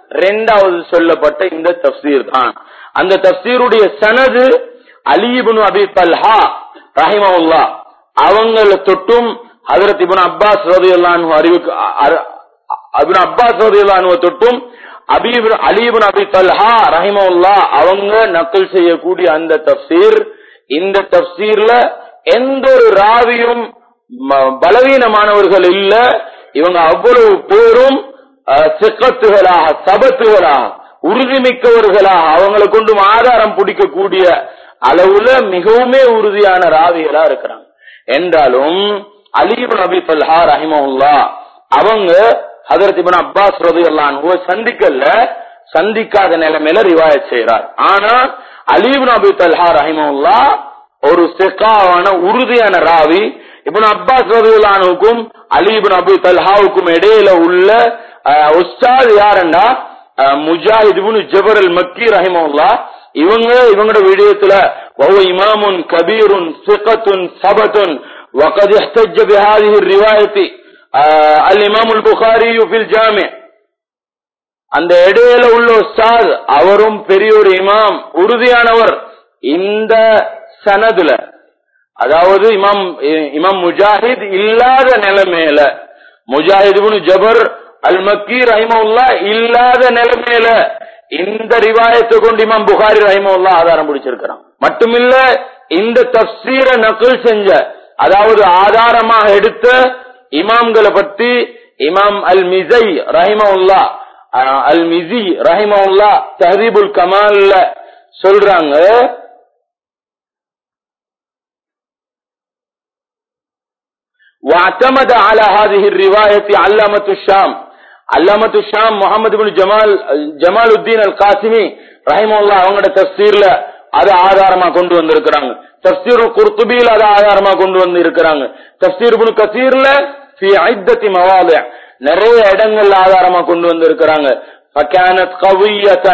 ரெண்டாவது சொல்லப்பட்ட இந்த தப்சீர் தான் அந்த தப்சீருடைய சனது அலிபுன் அபி தல்ஹா ரஹிமவுல்லா அவங்கள தொட்டும் ஹதரத் இபுன் அப்பாஸ் ரதியுல்லான் அறிவுக்கு அபின் அப்பாஸ் ரதியுல்லானுவ தொட்டும் அபீப் அலீபுன் அபி தல்ஹா ரஹிமவுல்லா அவங்க நக்கல் செய்யக்கூடிய அந்த தப்சீர் இந்த தப்சீர்ல எந்த ஒரு ராவியும் பலவீனமானவர்கள் இல்ல இவங்க அவ்வளவு பேரும் சிக்கத்துகளாக சபத்துகளாக உறுதிமிக்கவர்களாக அவங்களை கொண்டும் ஆதாரம் பிடிக்கக்கூடிய அளவுல மிகவுமே உறுதியான ராவிகளா இருக்கிறாங்க என்றாலும் அலீபுன் அபி தல்ஹா ரஹிமவுல்லா அவங்க ஹதரத் இபன் அப்பாஸ் ரதியல்லான் சந்திக்கல சந்திக்காத நிலைமையில ரிவாயத் செய்யறார் ஆனா அலீபுன் அபி தல்ஹா ரஹிமவுல்லா ஒரு செக்காவான உறுதியான ராவி இபன் அப்பாஸ் ரதியுல்லானுக்கும் அலீபுன் அபி தல்ஹாவுக்கும் இடையில உள்ள உஸ்தாத் யாருண்டா முஜாஹித் ஜபர் அல் மக்கி ரஹிமவுல்லா இவங்க இவங்களோட விடயத்துல வஹுவ இமாமுன் கபீருன் சிகத்துன் சபத்துன் وقد احتج بهذه الروايه الامام البخاري في الجامع அந்த இடையில உள்ள உஸ்தாத் அவரும் பெரிய ஒரு இமாம் உறுதியானவர் இந்த சனதுல அதாவது இமாம் இமாம் முஜாஹித் இல்லாத நிலைமையில முஜாஹித் ஜபர் அல் மக்கி ரஹிமவுல்லா இல்லாத நிலைமையில இந்த ரிவாயத்தை கொண்டு இமாம் புகாரி ரஹிமவுல்லா ஆதாரம் பிடிச்சிருக்கிறான் மட்டுமில்ல இந்த தப்சீர நக்கல் செஞ்ச அதாவது ஆதாரமாக எடுத்த இமாம்களை பற்றி இமாம் அல் மிசை ரஹிமவுல்லா அல் மிசி ரஹிமவுல்லா தஹதீபுல் கமால்ல சொல்றாங்க واعتمد على هذه الرواية علامة الشام علامة الشام محمد بن جمال جمال الدين القاسمي رحمه الله அவங்களோட தஃசீர்ல அதை ஆதாரமா கொண்டு வந்திருக்கிறாங்க தஃசீர் குர்துபியில் அதை ஆதாரமா கொண்டு வந்து இருக்கிறாங்க தஃசீர் இப்னு கசீர்ல في عدة مواضع நிறைய இடங்கள்ல ஆதாரமா கொண்டு வந்து இருக்கிறாங்க فكانت قوية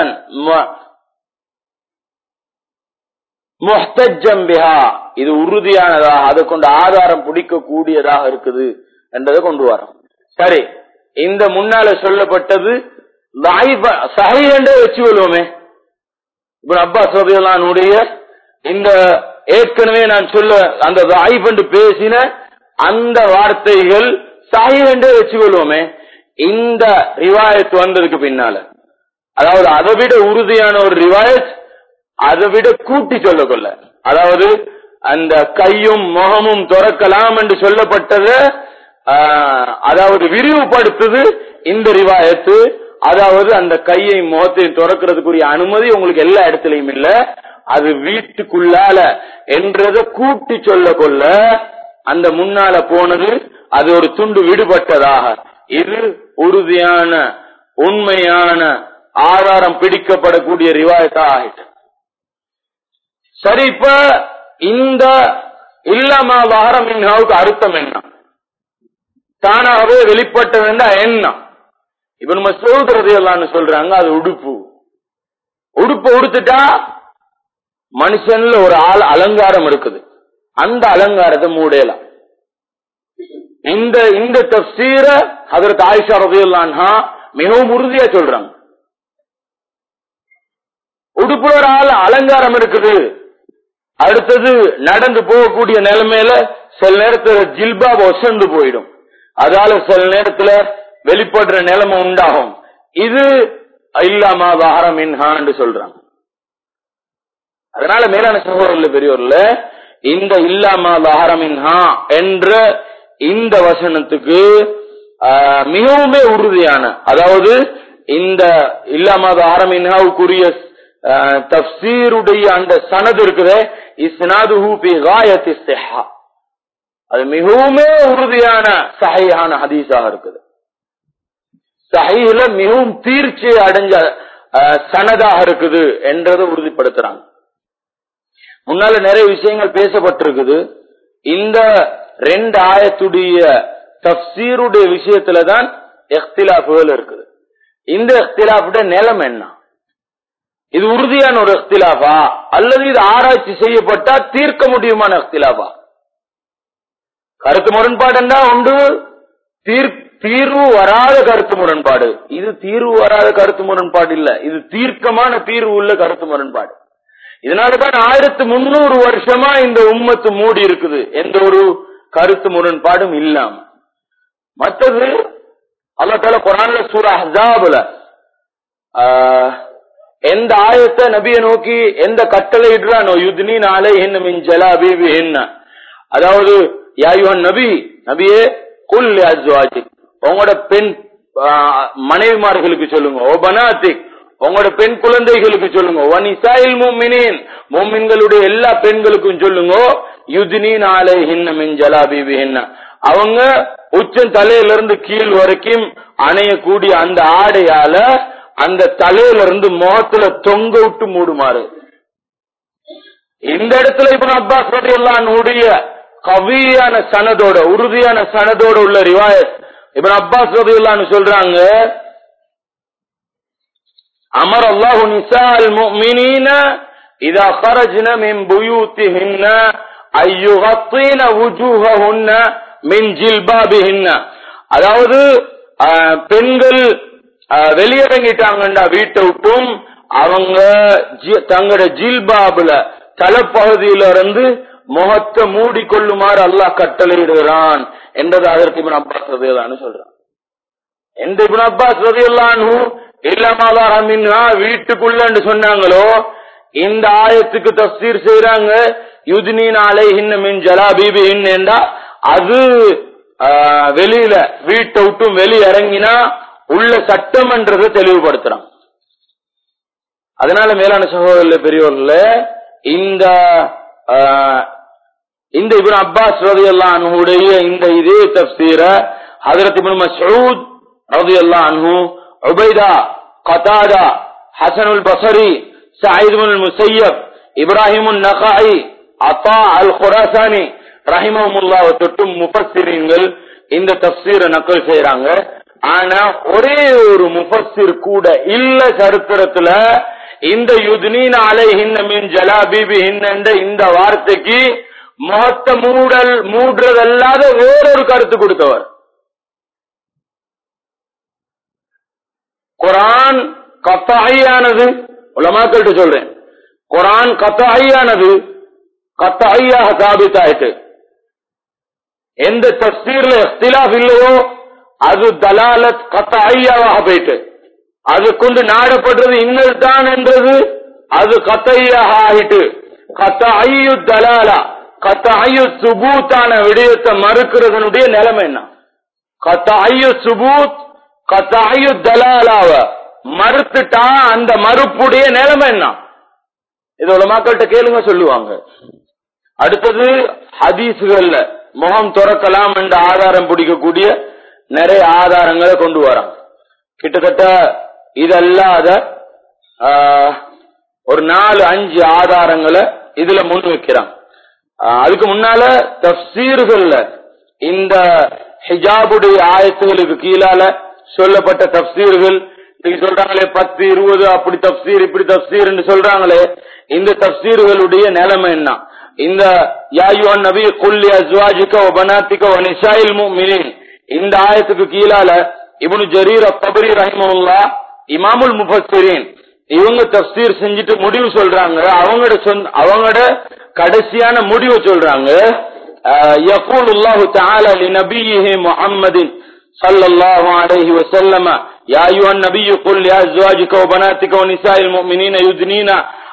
முஹ்தஜம் பிஹா இது உறுதியானதாக அதை கொண்டு ஆதாரம் பிடிக்க கூடியதாக இருக்குது என்றதை கொண்டு வரோம் சரி இந்த முன்னால சொல்லப்பட்டது சஹி என்றே வச்சு கொள்வோமே இப்ப அப்பா சோதையலானுடைய இந்த ஏற்கனவே நான் சொல்ல அந்த தாயிப் என்று பேசின அந்த வார்த்தைகள் சஹி என்றே வச்சு கொள்வோமே இந்த ரிவாயத் வந்ததுக்கு பின்னால அதாவது அதை விட உறுதியான ஒரு ரிவாயத் அதை விட கூட்டி சொல்ல கொள்ள அதாவது அந்த கையும் முகமும் துறக்கலாம் என்று சொல்லப்பட்டது அதாவது விரிவுபடுத்துது இந்த ரிவாயத்து அதாவது அந்த கையை முகத்தையும் துறக்கிறதுக்குரிய அனுமதி உங்களுக்கு எல்லா இடத்துலயும் இல்ல அது வீட்டுக்குள்ளால என்றத கூட்டி சொல்ல கொள்ள அந்த முன்னால போனது அது ஒரு துண்டு விடுபட்டதாக இது உறுதியான உண்மையான ஆதாரம் பிடிக்கப்படக்கூடிய ரிவாயத்தா ஆகிட்டு சரி இப்ப இந்த இல்லாம வாரம் மின்ஹாவுக்கு அர்த்தம் என்ன தானாகவே வெளிப்பட்டதுன்னா என்ன இப்ப நம்ம சொல்றது எல்லாம் சொல்றாங்க அது உடுப்பு உடுப்பு உடுத்துட்டா மனுஷன்ல ஒரு ஆள் அலங்காரம் இருக்குது அந்த அலங்காரத்தை மூடையலாம் இந்த இந்த தப்சீர அதற்கு ஆயிஷா ரதியுல்லான்ஹா மிகவும் உறுதியா சொல்றாங்க உடுப்பு ஒரு ஆள் அலங்காரம் இருக்குது அடுத்தது நடந்து போகக்கூடிய நிலைமையில சில நேரத்துல ஜில்பா ஒசந்து போயிடும் அதால சில நேரத்துல வெளிப்படுற நிலைமை உண்டாகும் இது இல்லாம வாரம் மின்ஹான்னு சொல்றாங்க அதனால மேலான சகோதரர்ல பெரியவர்ல இந்த இல்லாம வாரமின்ஹா என்ற இந்த வசனத்துக்கு மிகவுமே உறுதியான அதாவது இந்த இல்லாம வாரமின்ஹாவுக்குரிய தப்சீருடைய அந்த சனது இருக்குது இஸ்னாதுஹு பி காயத்தி சிஹா அது மிகவுமே உறுதியான சஹையான ஹதீஸாக இருக்குது சஹையில மிகவும் தீர்ச்சி அடைஞ்ச சனதாக இருக்குது என்றதை உறுதிப்படுத்துறாங்க முன்னால நிறைய விஷயங்கள் பேசப்பட்டிருக்குது இந்த ரெண்டு ஆயத்துடைய தப்சீருடைய விஷயத்துலதான் எஃப்திலாப்புகள் இருக்குது இந்த எஃப்திலாப்புடைய நிலம் என்ன இது உறுதியான ஒரு எஃப்திலாபா அல்லது இது ஆராய்ச்சி செய்யப்பட்டா தீர்க்க முடியுமான எஃப்திலாபா கருத்து முரண்பாடு உண்டு தீர்வு வராத கருத்து முரண்பாடு இது தீர்வு வராத கருத்து முரண்பாடு இல்ல இது தீர்க்கமான தீர்வு உள்ள கருத்து முரண்பாடு இதனாலதான் ஆயிரத்து முன்னூறு வருஷமா இந்த உம்மத்து மூடி இருக்குது எந்த ஒரு கருத்து முரண்பாடும் இல்லாம மற்றது அல்லா தால குரான்ல சூரா ஹசாபுல எந்த ஆயத்தை நபிய நோக்கி எந்த கட்டளை இடுறானோ யுத்னி நாளை என்ன மின் ஜலா பீபி என்ன அதாவது யாயுவன் நபி நபியே குல் அஜ்வாஜி உங்களோட பெண் மனைவிமார்களுக்கு சொல்லுங்க ஓ பனாத்திக் உங்களோட பெண் குழந்தைகளுக்கு சொல்லுங்க ஒன் இசாயில் மோமினின் மோமின்களுடைய எல்லா பெண்களுக்கும் சொல்லுங்க யுதினி நாளை ஹின்ன மின் ஜலா பீபி ஹின்ன அவங்க உச்சம் தலையில இருந்து கீழ் வரைக்கும் அணையக்கூடிய அந்த ஆடையால அந்த தலையில இருந்து முகத்துல தொங்க விட்டு மூடுமாறு இந்த இடத்துல இப்ப அப்பாஸ் பற்றி எல்லாம் கவியான சனதோட உறுதியான சனதோட உள்ள ரிவாயத் இப்ப அப்பாஸ் ரதி எல்லாம் சொல்றாங்க அமர் அல்லாஹு நிசால் முஃமினீன இதா خرجن من بيوتهن أن يغطين وجوههن من جلبابهن அதாவது பெண்கள் வெளியிறங்கிட்டாங்கண்டா வீட்டை விட்டும் அவங்க தங்களோட ஜில்பாபுல தலைப்பகுதியில இருந்து முகத்தை மூடிக்கொள்ளுமாறு அல்லாஹ் கட்டளையிடுகிறான் என்றது அதற்கு இபின் அப்பாஸ் ரதியல்லான்னு சொல்றான் எந்த இபின் அப்பாஸ் ரதியல்லானு இல்லாமலா வீட்டுக்குள்ள சொன்னாங்களோ இந்த ஆயத்துக்கு தப்சீர் செய்யறாங்க யுதினின் அலை ஹின்ன மின் ஜலா பீபி என்றா அது வெளியில வீட்டை விட்டும் வெளியே இறங்கினா உள்ள சட்டம்ன்றதை தெளிவுபடுத்துறான் அதனால மேலான சகோதரர்கள பெரியவர்கள இந்த இந்த இபின் அப்பாஸ் ரதி அல்லாஹுடைய இந்த இதே தப்சீர ஹதரத் இபின் மசூத் ரதி அல்லாஹு Ubaidah Qatadah Hasanul Basri Saeed bin Musayyib Ibrahim Nakhai Ata al Khurasani ரஹிமமுல்லா தொட்டும் முஃபஸ்ஸிரீன்கள் இந்த தப்சீரை நக்கல் செய்யறாங்க ஆனா ஒரே ஒரு முஃபஸ்ஸிர் கூட இல்ல சரித்திரத்துல இந்த யுத்னீன் அலைஹின்ன மின் ஜலாபீபி ஹின்ன இந்த வார்த்தைக்கு முகத்த மூடல் மூடுறதல்லாத வேறொரு கருத்து கொடுத்தவர் குரான் கத்தாயானது உலமாக்கள்கிட்ட சொல்றேன் குரான் கத்தாயானது கத்தாயாக சாபித்தாயிட்டு எந்த தப்சீர்ல இஃப்திலாஃப் இல்லையோ அது தலாலத் கத்தாயாவாக போயிட்டு அது கொண்டு நாடப்படுறது இன்னல் தான் என்றது அது கத்தையாக ஆகிட்டு கத்த ஐயு தலாலா கத்த ஐயு சுபூத்தான விடயத்தை மறுக்கிறதனுடைய நிலைமை என்ன கத்த ஐயு சுபூத் கத்த ஐயு தலாலாவ மறுத்துட்டா அந்த மறுப்புடைய நிலைமை என்ன இதோட மக்கள்கிட்ட கேளுங்க சொல்லுவாங்க அடுத்தது ஹதீஸுகள்ல முகம் துறக்கலாம் என்ற ஆதாரம் பிடிக்கக்கூடிய நிறைய ஆதாரங்களை கொண்டு வராங்க கிட்டத்தட்ட இதல்லாத ஒரு நாலு அஞ்சு ஆதாரங்களை இதுல முன் வைக்கிறான் அதுக்கு முன்னால தப்சீர்கள்ல இந்த ஹிஜாபுடைய ஆயத்துகளுக்கு கீழால சொல்லப்பட்ட தப்சீர்கள் நீங்க சொல்றாங்களே பத்து இருபது அப்படி தப்சீர் இப்படி தப்சீர் சொல்றாங்களே இந்த தப்சீர்களுடைய நிலைமை என்ன இந்த யாயுவன் நபி குல்லி அஸ்வாஜிக்க பனாத்திக்க நிசாயில் முமினின் இந்த ஆயத்துக்கு கீழால இவனு ஜரீர் அத்தபரி ரஹிமுல்லா இமாமுல் முஃபஸ்ஸிரின் இவங்க தப்சீர் செஞ்சுட்டு முடிவு சொல்றாங்க அவங்களோட சொந்த அவங்களோட கடைசியான முடிவு சொல்றாங்க يقول الله تعالى لنبيه محمد صلى الله عليه وسلم يا أيها النبي قل لأزواجك وبناتك ونساء المؤمنين يدنين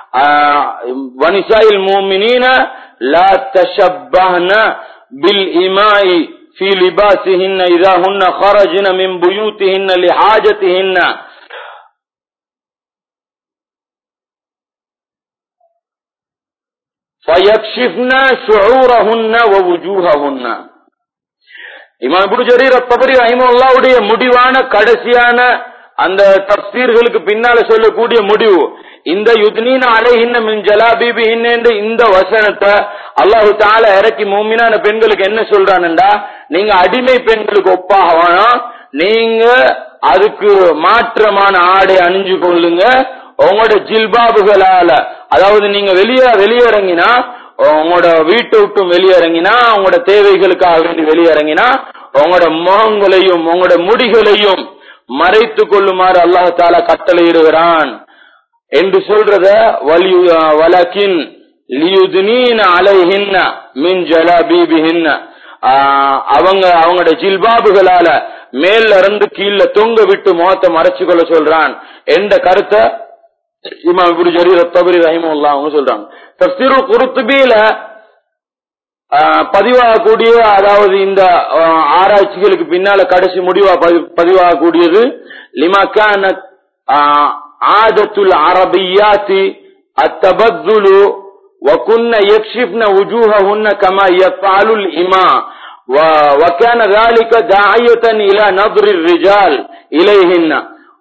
ونساء المؤمنين لا تشبهن بالإماء في لباسهن إذا هن خرجن من بيوتهن لحاجتهن فيكشفن شعورهن ووجوههن இமாம் இப்னு ஜரீர் அத்தபரி ரஹிமஹுல்லாவுடைய முடிவான கடைசியான அந்த தப்சீர்களுக்கு பின்னால சொல்லக்கூடிய முடிவு இந்த யுத்னீன அலைஹின்ன மின் ஜலாபீபி என்று இந்த வசனத்தை அல்லாஹு தால இறக்கி மூமினான பெண்களுக்கு என்ன சொல்றானுண்டா நீங்க அடிமை பெண்களுக்கு ஒப்பாக வேணாம் நீங்க அதுக்கு மாற்றமான ஆடை அணிஞ்சு கொள்ளுங்க உங்களோட ஜில்பாபுகளால அதாவது நீங்க வெளியே வெளியிறங்கினா உங்களோட வீட்டை விட்டும் வெளியிறங்கினா உங்களோட தேவைகளுக்காக வேண்டி வெளியிறங்கினா உங்களோட முகங்களையும் உங்களோட முடிகளையும் மறைத்துக் கொள்ளுமாறு அல்லாஹ் தாலா கட்டளையிடுகிறான் என்று சொல்றத வலியு வலக்கின் லியுதுனீன அலைஹின்ன மின் ஜலாபீபிஹின்ன ஆஹ் அவங்க அவங்களோட ஜில்பாபுகளால மேல்ல இருந்து கீழ தொங்க விட்டு முகத்தை மறைச்சு கொள்ள சொல்றான் என்ற கருத்தை இமாம் இப்படி ஜரீர் தபரி ரஹிமுல்லா அவங்க சொல்றாங்க தப்சீருல் குருத்துபியில ஆஹ் பதிவாகக்கூடிய அதாவது இந்த ஆஹ், ஆராய்ச்சிகளுக்கு பின்னால கடைசி முடிவா பதி- பதிவாகக்கூடியது லிமக்கான ஆதத்துல் அரபியாத்தி அத்தபத்துலு وكن يكشفن وجوههن كما يفعل الإماء و- وكان ذلك داعية إلى نظر الرجال إليهن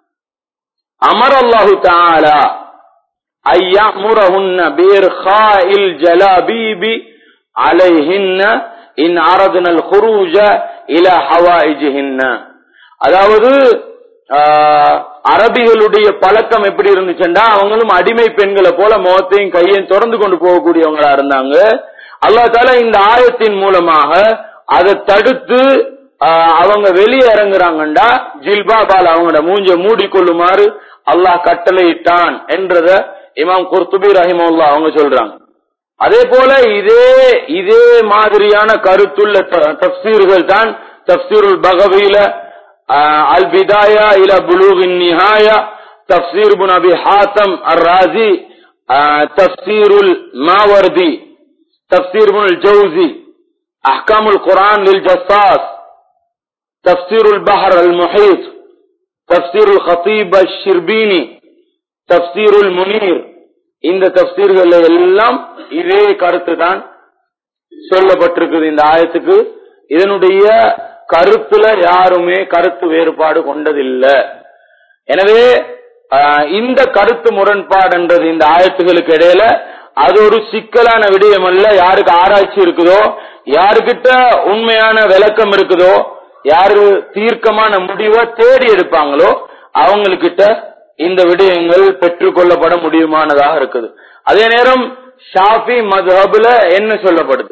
أمر الله تعالى أن يأمرهن بإرخاء الجلابيب عليهن إن أردنا الخروج إلى حوائجهن அதாவது ஆஹ், அரபிகளுடைய பழக்கம் எப்படி இருந்துச்சுன்னா அவங்களும் அடிமை பெண்களை போல முகத்தையும் கையையும் திறந்து கொண்டு போகக்கூடியவங்களா இருந்தாங்க அல்லாஹ் தாலா இந்த ஆயத்தின் மூலமாக அதை தடுத்து ஆஹ், அவங்க வெளியே இறங்குறாங்கண்டா ஜில்பாபால் அவங்களோட மூஞ்ச மூடிக்கொள்ளுமாறு அல்லாஹ் கட்டளையிட்டான் என்றத இமாம் குர்துபி ரஹிமவுல்லா அவங்க சொல்றாங்க அதே போல இதே இதே மாதிரியான கருத்துள்ள த- தஃப்சீர்கள் தான் தஃப்சீருல் பகவில அல் பிதாயா இல புலூகின் நிஹாயா தஃப்சீர் புன் அபி ஹாத்தம் அர் ராசி தஃப்சீருல் மாவர்தி தஃப்சீர் புன் ஜவுசி அஹ்காமுல் குர்ஆன் லில் ஜஸ்ஸாஸ் தஃப்சீருல் பஹர் அல் முஹீத் தஃப்சீருல் ஹத்தீப் அல் ஷிர்பீனி தப்சீருல் முனீர் இந்த தப்சீர்கள் எல்லாம் இதே கருத்து தான் சொல்லப்பட்டிருக்குது இந்த ஆயத்துக்கு இதனுடைய கருத்துல யாருமே கருத்து வேறுபாடு கொண்டதில்லை எனவே ஆஹ், இந்த கருத்து முரண்பாடுன்றது இந்த ஆயத்துகளுக்கு இடையில அது ஒரு சிக்கலான விடயம் அல்ல யாருக்கு ஆராய்ச்சி இருக்குதோ யாருக்கிட்ட உண்மையான விளக்கம் இருக்குதோ யாரு தீர்க்கமான முடிவை தேடி எடுப்பாங்களோ அவங்களுக்கிட்ட இந்த விடயங்கள் பெற்றுக்கொள்ளப்பட முடியுமானதாக இருக்குது அதே நேரம் ஷாஃபி மதுஹபுல என்ன சொல்லப்படுது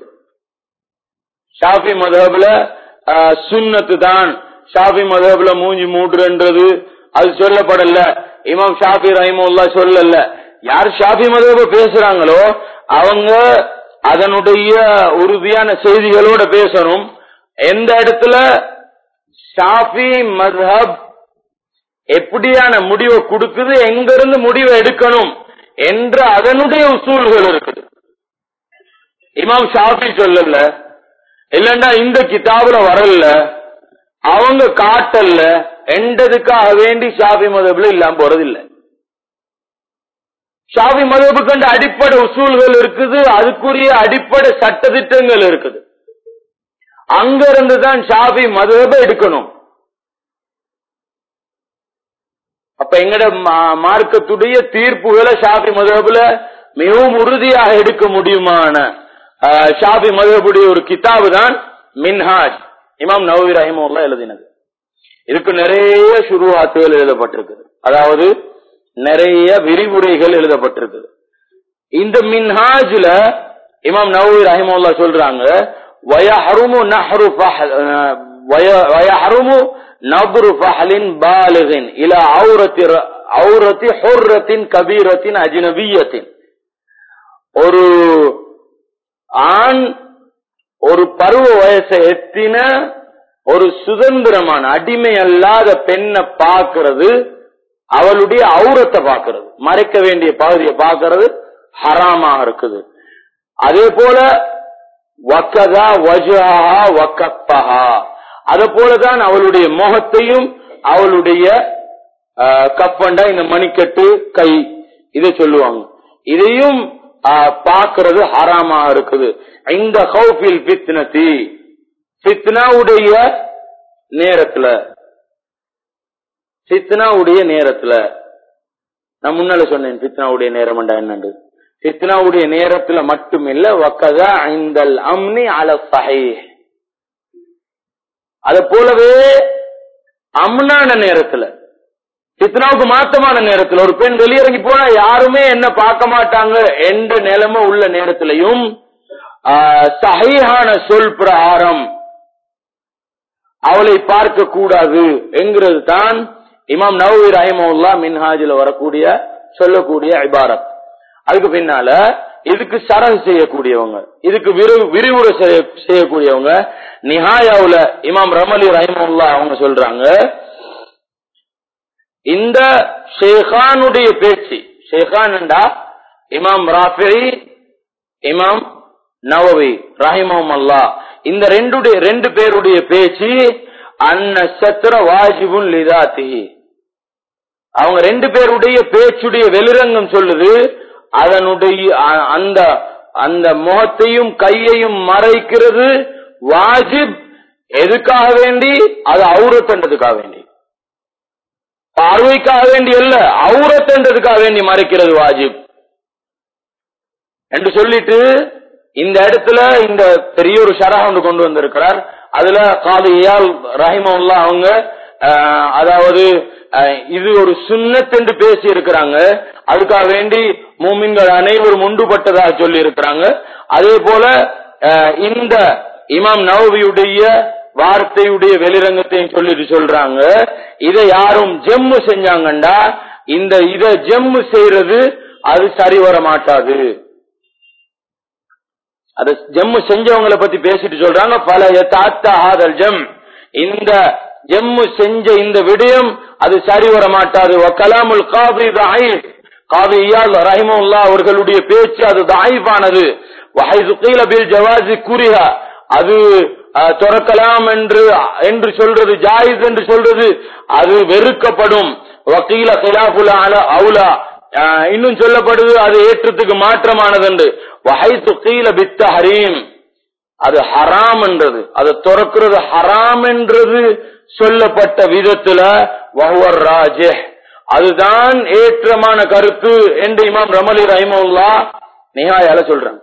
ஷாஃபி மதுஹபுல சுன்னத்து தான் ஷாஃபி மதுஹபுல மூஞ்சி மூடுன்றது அது சொல்லப்படல இமாம் ஷாஃபி ரஹிமுல்லா சொல்லல யார் ஷாஃபி மதுஹப பேசுறாங்களோ அவங்க அதனுடைய உறுதியான செய்திகளோட பேசணும் எந்த இடத்துல ஷாஃபி மதுஹப் எப்படியான முடிவை கொடுக்குது எங்க இருந்து முடிவை எடுக்கணும் என்ற அதனுடைய உசூல்கள் இருக்குது இமாம் ஷாஃபி சொல்லல இல்லண்டா இந்த கிதாபுல வரல அவங்க காட்டல்ல என்றதுக்காக வேண்டி ஷாஃபி மதபுல இல்லாம போறதில்லை ஷாஃபி மதபு கண்ட அடிப்படை உசூல்கள் இருக்குது அதுக்குரிய அடிப்படை சட்டதிட்டங்கள் இருக்குது அங்க இருந்து தான் ஷாஃபி மதபை எடுக்கணும் அப்ப எங்கட மா- மார்க்கத்துடைய தீர்ப்புகளை ஷாஃபி மதபுல மிகவும் உறுதியாக எடுக்க முடியுமான ஆஹ், ஷாஃபி மதபுடைய ஒரு கிதாபு தான் மின்ஹாஜ் இமாம் நவவி ரஹிமுல்லா எழுதினது இதுக்கு நிறைய சுருவாத்துகள் எழுதப்பட்டிருக்குது அதாவது நிறைய விரிவுரைகள் எழுதப்பட்டிருக்குது இந்த மின்ஹாஜ்ல இமாம் நவவி ரஹிமுல்லா சொல்றாங்க வயஹருமு நஹ்ரு ஃபஹ் வய- வயஹருமு நப்ரு ஃபஹலின் பாலிகின் இல ஔரத்தி ர- ஔரத்தி ஹுர்ரத்தின் கபீரத்தின் அஜ்னபியத்தின் ஒரு ஆண் ஒரு பருவ வயசை எத்தின ஒரு சுதந்திரமான அடிமை அல்லாத பெண்ணை பார்க்கிறது அவளுடைய ஔரத்தை பார்க்கிறது மறைக்க வேண்டிய பகுதியை பார்க்கிறது ஹராமாக இருக்குது அதே போல வக்கதா வஜஹா வக்கப்பஹா அது போலதான் அவளுடைய முகத்தையும் அவளுடைய ஆஹ், கப்பண்டா இந்த மணிக்கட்டு கை இதை சொல்லுவாங்க இதையும் ஆஹ், பார்க்கிறது ஹராமா இருக்குது இந்த ஹவுஃபில் பித்னதி பித்னாவுடைய நேரத்துல பித்னாவுடைய நேரத்துல நான் முன்னால சொன்னேன் பித்னாவுடைய நேரம் என்னண்டு பித்னாவுடைய நேரத்துல மட்டுமில்ல வக்கதா ஐந்தல் அம்னி அல சஹீஹ் அத போலவே அம்னான நேரத்துல பித்னாவுக்கு மாத்தமான நேரத்துல ஒரு பெண் வெளியிறங்கி போனா யாருமே என்ன பார்க்க மாட்டாங்க என்ற நிலைமை உள்ள நேரத்திலையும் ஆஹ், சஹீஹான சொல் பிரகாரம் அவளை பார்க்க கூடாது என்கிறது தான் இமாம் நவவி ரஹிமவுல்லா மின்ஹாஜில் வரக்கூடிய சொல்லக்கூடிய இபாரத் அதுக்கு பின்னால இதுக்கு சரகு செய்யக்கூடியவங்க இதுக்கு விரு- விரிவுரை செய்ய- செய்யக்கூடியவங்க நிஹாயாவுல இமாம் ரமலி ரஹிமவுல்லா அவங்க சொல்றாங்க இந்த ஷேகானுடைய பேச்சு ஷேகான் என்றா இமாம் ராஃபி இமாம் நவவி ரஹிமம் அல்லா இந்த ரெண்டுடைய ரெண்டு பேருடைய பேச்சு அன்ன சத்திர வாஜிபுன் லிதாத்திஹி அவங்க ரெண்டு பேருடைய பேச்சுடைய வெளிரங்கம் சொல்லுது அதனுடைய அ- அந்த அந்த முகத்தையும் கையையும் மறைக்கிறது வாஜிப் எதுக்காக வேண்டி அது அவுரத்தன்றதுக்காக வேண்டி பார்வைக்காக வேண்டி அல்ல அவுரத்தன்றதுக்காக வேண்டி மறைக்கிறது வாஜிப் என்று சொல்லிட்டு இந்த இடத்துல இந்த பெரிய ஒரு ஷரா ஒன்று கொண்டு வந்திருக்கிறார் அதுல காது இயால் ரஹிமவுல்லா அவங்க ஆஹ், அதாவது ஆஹ், இது ஒரு சுன்னத் என்று பேசி இருக்கிறாங்க அதுக்காக வேண்டி மூமின்கள் அனைவரும் உண்டுபட்டதாக சொல்லி இருக்கிறாங்க அதே போல ஆஹ், இந்த இமாம் நவவியுடைய வார்த்தையுடைய வெளிரங்கத்தையும் சொல்லிட்டு சொல்றாங்க இதை யாரும் ஜெம்மு செஞ்சாங்கண்டா இந்த இத ஜெம்மு செய்யறது அது சரி வர மாட்டாது அது ஜம்மு செஞ்சவங்களை பத்தி பேசிட்டு சொல்றாங்க பல தாத்தா ஆதல் ஜம் இந்த ஜம்மு செஞ்ச இந்த விடயம் அது சரி வர மாட்டாது கலாமுல் காபி தாயிப் காபி இயால் ரஹிமுல்லா அவர்களுடைய பேச்சு அது தாயிஃபானது வஹைது கீல பில் ஜவாசி குரிஹா அது அஹ், துறக்கலாம் என்று என்று சொல்றது ஜாயிஸ் என்று சொல்றது அது வெறுக்கப்படும் வக்கீல கிலாபுல அல அவுலா ஆஹ் இன்னும் சொல்லப்படுது அது ஏற்றத்துக்கு மாற்றமானது என்று வஹைத்து கீல பித்த ஹரீம் அது ஹராம் என்றது அதை துறக்கிறது ஹராம் என்றது சொல்லப்பட்ட விதத்துல வஹுவர் ராஜே அதுதான் ஏற்றமான கருத்து என்று இமாம் ரமலி ரஹிமுல்லா நிகாயால சொல்றாங்க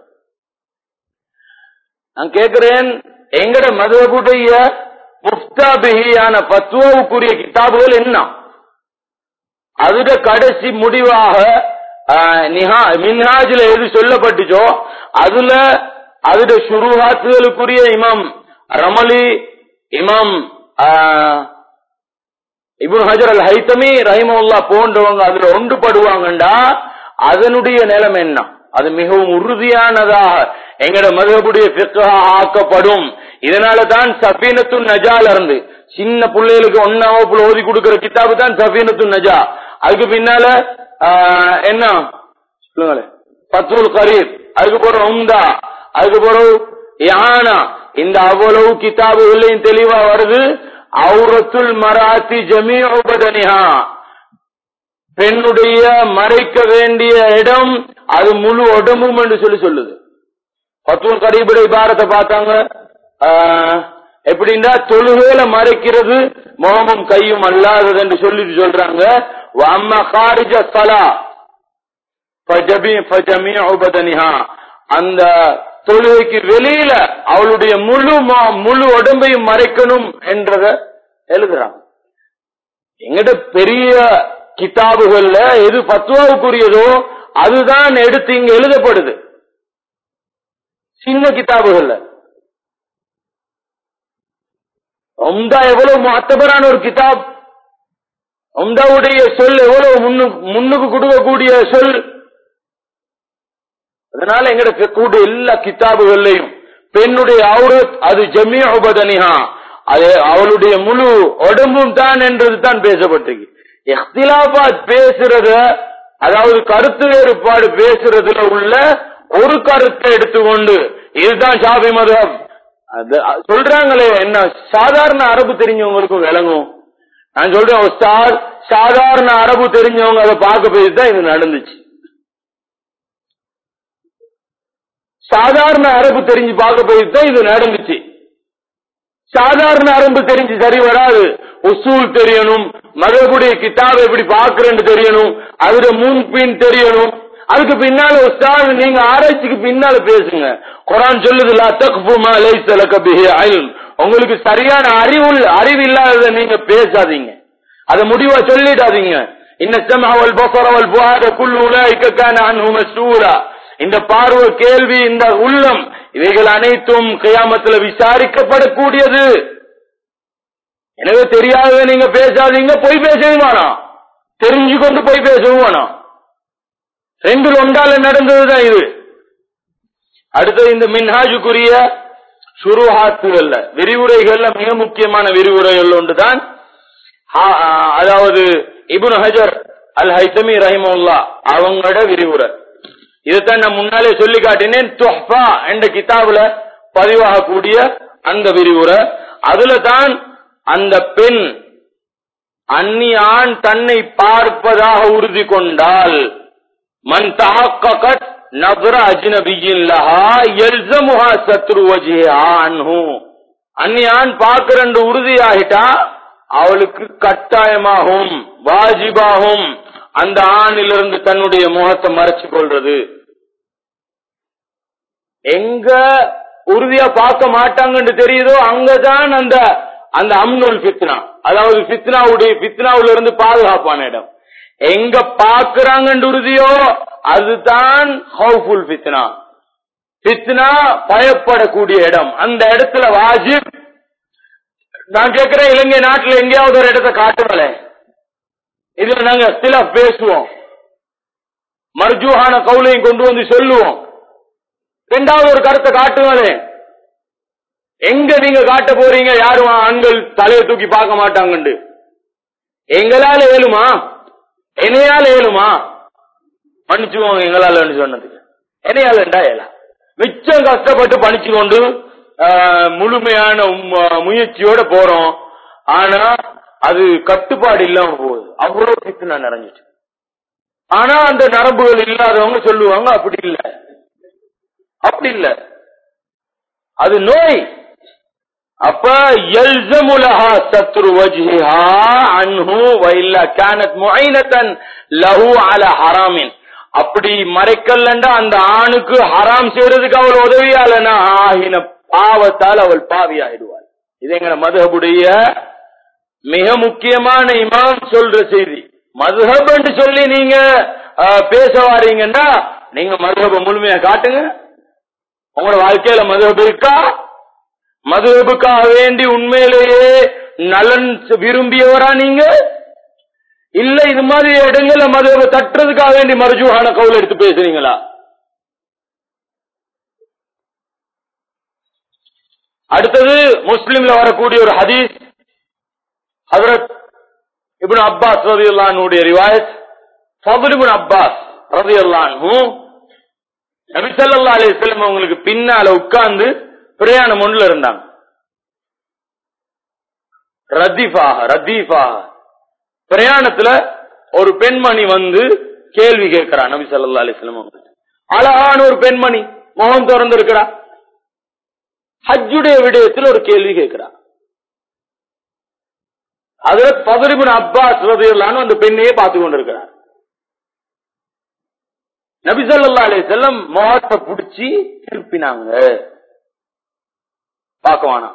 நான் கேட்கிறேன் எங்கட மதுவகுடைய முஃப்தாபிஹியான பத்துவாவுக்குரிய கிதாபுகள் என்ன அதுட கடைசி முடிவாக ஆஹ், நிஹா- மின்ஹாஜ்ல எது சொல்லப்பட்டுச்சோ அதுல அதுட சுருஹாத்துகளுக்குரிய இமாம் ரமலி இமாம் ஆஹ், இப்னு ஹஜர் அல் ஹைத்தமி ரஹிமவுல்லா போன்றவங்க அதுல ஒன்றுபடுவாங்கண்டா அதனுடைய நிலைமை என்ன அது மிகவும் உறுதியானதாக எங்கட மதுகபுடைய ஃபிக்ஹா ஆக்கப்படும் இதனால தான் சஃபீனத்து நஜால இருந்து சின்ன பிள்ளைகளுக்கு ஒன்னாவப்புல ஓதி கொடுக்கிற கிதாபு தான் சஃபீனத்து நஜா அதுக்கு பின்னால ஆஹ், என்ன சொல்லுங்களேன் பத்ருல் கரீப் அதுக்கு பிறகு உம்தா அதுக்கு பிறகு யானா இந்த அவ்வளவு கிதாபுகளையும் தெளிவா வருது அவுரத்துல் மராத்தி ஜமீ உபதனிஹா பெண்ணுடைய மறைக்க வேண்டிய இடம் அது முழு உடம்பும் என்று சொல்லி சொல்லுது பத்துவம் கரீபுட இபாரத்தை பார்த்தாங்க ஆஹ், எப்படின்னா தொழுகையில மறைக்கிறது முகமும் கையும் அல்லாதது என்று சொல்லிட்டு சொல்றாங்க அம்மா காரிஜ சலா ஃபஜபி- ஃபஜமீஉ பதனிஹா. அந்த தொழுகைக்கு வெளியில அவளுடைய முழு ம- முழு உடம்பையும் மறைக்கணும் என்றத எழுதுறாங்க எங்கிட்ட பெரிய கிதாபுகள்ல எது பத்துவாவுக்குரியதோ அதுதான் எடுத்து இங்க எழுதப்படுது சின்ன கிதாபுகள்ல உம்தா எவ்வளவு மத்தபரான ஒரு கிதாப் உம்தாவுடைய சொல் எவ்வளவு முன்னுக்கு முன்னுக்கு கொடுக்கக்கூடிய சொல் அதனால எங்கிட்ட கூடிய எல்லா கிதாபுகள்லையும் பெண்ணுடைய அவுரத் அது ஜமிய உபதனிஹா அது அவளுடைய முழு உடம்பும் தான் என்றது தான் பேசப்பட்டிருக்கு இஹ்திலாபாத் பேசுறத அதாவது கருத்து வேறுபாடு பேசுறதுல உள்ள ஒரு கருத்தை எடுத்துக்கொண்டு இதுதான் ஷாபி மதம் அது அது சொல்றாங்களே என்ன சாதாரண அரபு தெரிஞ்சவங்களுக்கும் விளங்கும் நான் சொல்றேன் உஸ்தாத் சாதாரண அரபு தெரிஞ்சவங்க அதை பார்க்க போய் தான் இது நடந்துச்சு சாதாரண அரபு தெரிஞ்சு பார்க்க போய் தான் இது நடந்துச்சு சாதாரண அரபு தெரிஞ்சு சரி வராது உசூல் தெரியணும் மதகுடைய கிதாபை எப்படி பார்க்கறேன்னு தெரியணும் அதுல முன்பின் தெரியணும் அதுக்கு பின்னால உஸ்தாத் நீங்க ஆராய்ச்சிக்கு பின்னால பேசுங்க குரான் சொல்லுது லா தக்ஃபு மா லைஸ லக பிஹி இல்ம் உங்களுக்கு சரியான அறிவு அறிவு இல்லாததை நீங்க பேசாதீங்க அதை முடிவா சொல்லிடாதீங்க இன்ன சமஹ வல் பஸர வல் ஃபுஆத குல்லு உலாயிக கான அன்ஹு மஸ்ஊலா இந்த பார்வை கேள்வி இந்த உள்ளம் இவைகள் அனைத்தும் கியாமத்துல விசாரிக்கப்படக்கூடியது எனவே தெரியாத நீங்க பேசாதீங்க பொய் பேசவும் வேணாம் தெரிஞ்சு கொண்டு பொய் பேசவும் வேணாம் ரெண்டு ஒன்றால நடந்ததுதான் இது அடுத்தது இந்த மின்ஹாஜுக்குரிய சுருஹாத்துகள்ல விரிவுரைகள்ல மிக முக்கியமான விரிவுரைகள் ஒன்றுதான் ஹா- அதாவது இப்னு ஹஜர் அல் ஹைத்தமி ரஹிமுல்லா அவங்களோட விரிவுரை இதைத்தான் நான் முன்னாலே சொல்லி காட்டினேன் துஹ்ஃபா என்ற கிதாபுல பதிவாகக்கூடிய அந்த விரிவுரை அதுல தான் அந்த பெண் அந்நிய ஆண் தன்னை பார்ப்பதாக உறுதி கொண்டால் மன் தஹக்ககத் நظر அஜ்னபியின் லஹா யல்ஸமுஹா சத்ரு வஜ்ஹா அன்ஹு அந்நிய ஆண் பார்க்கறண்டு உறுதியாகிட்டா அவளுக்கு கட்டாயமாகும் வாஜிபாகும் அந்த ஆணிலிருந்து தன்னுடைய முகத்தை மறைச்சு கொள்றது எங்க உறுதியா பார்க்க மாட்டாங்கன்னு தெரியுதோ அங்கதான் அந்த அந்த அம்னுல் ஃபித்னா அதாவது ஃபித்னாவுடைய ஃபித்னாவுல இருந்து பாதுகாப்பான இடம் எங்க பாக்குறாங்கன்னு உறுதியோ அதுதான் ஹவுஃபுல் ஃபித்னா ஃபித்னா பயப்படக்கூடிய இடம் அந்த இடத்துல வாஜிப் நான் கேட்கிறேன் இலங்கை நாட்டுல எங்கேயாவது ஒரு இடத்தை காட்டுங்களேன் இதுல நாங்க சில பேசுவோம் மர்ஜூஹான கவுலையும் கொண்டு வந்து சொல்லுவோம் ரெண்டாவது ஒரு கருத்தை காட்டுங்களேன் எங்க நீங்க காட்ட போறீங்க யாரும் ஆண்கள் தலையை தூக்கி பார்க்க மாட்டாங்கண்டு எங்களால ஏழுமா என்னையால ஏழுமா மன்னிச்சுவோங்க எங்களால சொன்னதுக்கு என்னையாலண்டா ஏலா மிச்சம் கஷ்டப்பட்டு பணிச்சு கொண்டு ஆஹ், முழுமையான உம், முயற்சியோட போறோம் ஆனா அது கட்டுப்பாடு இல்லாம போகுது அவ்வளவு பித்துனா நிறைஞ்சிட்டு ஆனா அந்த நரம்புகள் இல்லாதவங்க சொல்லுவாங்க அப்படி இல்ல அப்படி இல்ல அது நோய் அப்ப யல்சமுலஹா சத்ரு வஜ்ஹிஹா அன்ஹு வ இல்லா கானத் முஐனத்தன் லஹு அல ஹராமின் அப்படி மறைக்கல்லண்டா அந்த ஆணுக்கு ஹராம் செய்யறதுக்கு அவள் உதவியாலனா ஆகின பாவத்தால் அவள் பாவி ஆயிடுவாள் இது எங்க மதுஹபுடைய மிக முக்கியமான இமாம் சொல்ற செய்தி மதுஹப் என்று சொல்லி நீங்க அஹ், பேச வாரீங்கன்னா நீங்க மதுஹப முழுமையா காட்டுங்க உங்களோட வாழ்க்கையில மதுஹப் இருக்கா மதுஹபுக்காக வேண்டி உண்மையிலேயே நலன் விரும்பியவரா நீங்க இல்ல இது மாதிரி இடங்கள்ல மதுஹப தட்டுறதுக்காக வேண்டி மருஜுவான கவுல் எடுத்து பேசுறீங்களா அடுத்தது முஸ்லிம்ல வரக்கூடிய ஒரு ஹதீஸ் ஹதரத் இப்னு அப்பாஸ் ரதியுல்லானுடைய ரிவாயத் ஃபதுல் இப்னு அப்பாஸ் ரதியுல்லானு நபி ஸல்லல்லாஹு அலைஹி வஸல்லம் அவங்களுக்கு பின்னால உட்கார்ந்து பிரயாணம் ஒண்ணுல இருந்தாங்க ரதீஃபாக ரதீஃபாக பிரயாணத்துல ஒரு பெண்மணி வந்து கேள்வி கேட்கிறா நபி ஸல்லல்லாஹு அலைஹி வஸல்லம் அவங்க அழகான ஒரு பெண்மணி முகம் திறந்து இருக்கிறா ஹஜ்ஜுடைய விடயத்தில் ஒரு கேள்வி கேட்கிறா அதுல பதறிபின் அப்பாஸ் ரதியல்லான்னு அந்த பெண்ணையே பார்த்து கொண்டிருக்கிறார் நபி ஸல்லல்லாஹு அலைஹி வஸல்லம் முகத்தை புடிச்சு திருப்பினாங்க பார்க்க வேணாம்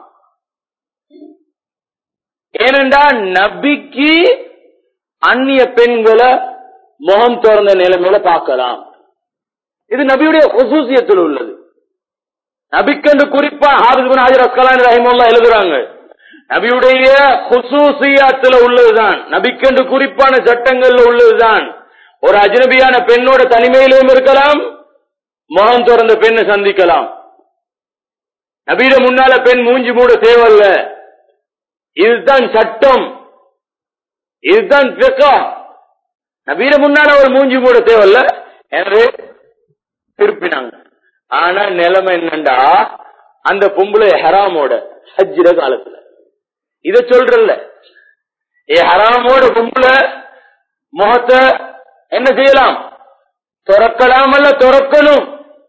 ஏனென்றா நபிக்கு அந்நிய பெண்களை முகம் திறந்த நிலைமையில பார்க்கலாம் இது நபியுடைய ஹுசூசியத்தில் உள்ளது நபிக்கென்று குறிப்பா ஹாபிஸ் பின் ஹாஜர் அஸ்கலான் ரஹிமுல்லா எழுதுறாங்க நபியுடைய ஹுசூசியாத்துல உள்ளதுதான் நபிக்கென்று குறிப்பான சட்டங்கள்ல உள்ளதுதான் ஒரு அஜ்னபியான பெண்ணோட தனிமையிலும் இருக்கலாம் முகம் திறந்த பெண்ணை சந்திக்கலாம் நபியிட முன்னால பெண் மூஞ்சி மூட தேவையில்ல இதுதான் சட்டம் இதுதான் பிக்கா நபியிட முன்னால ஒரு மூஞ்சி மூட தேவையில்ல என்று திருப்பினாங்க ஆனா நிலைமை என்னண்டா அந்த பொம்பளை ஹராமோட ஹஜ்ஜிர காலத்துல இத சொல்றல்ல ஏ ஹராமோட பொம்பளை முகத்தை என்ன செய்யலாம் துறக்கலாம் அல்ல துறக்கணும்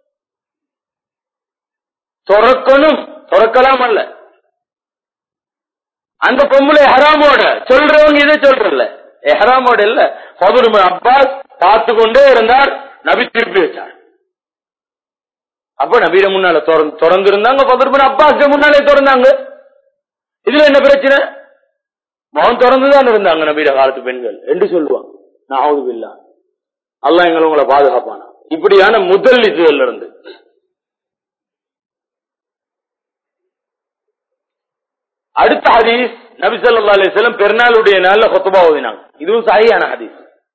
துறக்கணும் துறக்கலாம் அல்ல அந்த பொம்பளை ஹராமோட சொல்றவங்க இதை சொல்றல்ல ஏ ஹராமோட இல்ல பதுரும அப்பாஸ் பார்த்து கொண்டே இருந்தார் நபி திருப்பி வச்சார் அப்ப நபீர முன்னால திறந்து இருந்தாங்க பதுருமன் அப்பாஸ் முன்னாலே திறந்தாங்க இதுல என்ன பிரச்சனை மகன் திறந்துதான் இருந்தாங்க நபீர காலத்து பெண்கள் என்று சொல்லுவாங்க நான் இல்லா அல்லாஹ் எங்களை உங்களை பாதுகாப்பானா இப்படியான முதல் இதுல இருந்து அடுத்த ஹதீஸ் நபி ஸல்லல்லாஹு அலைஹி வஸல்லம் பெருநாளுடைய நாள்ல ஹுத்பா ஓதினாங்க இதுவும் சஹீஹான ஹதீஸ்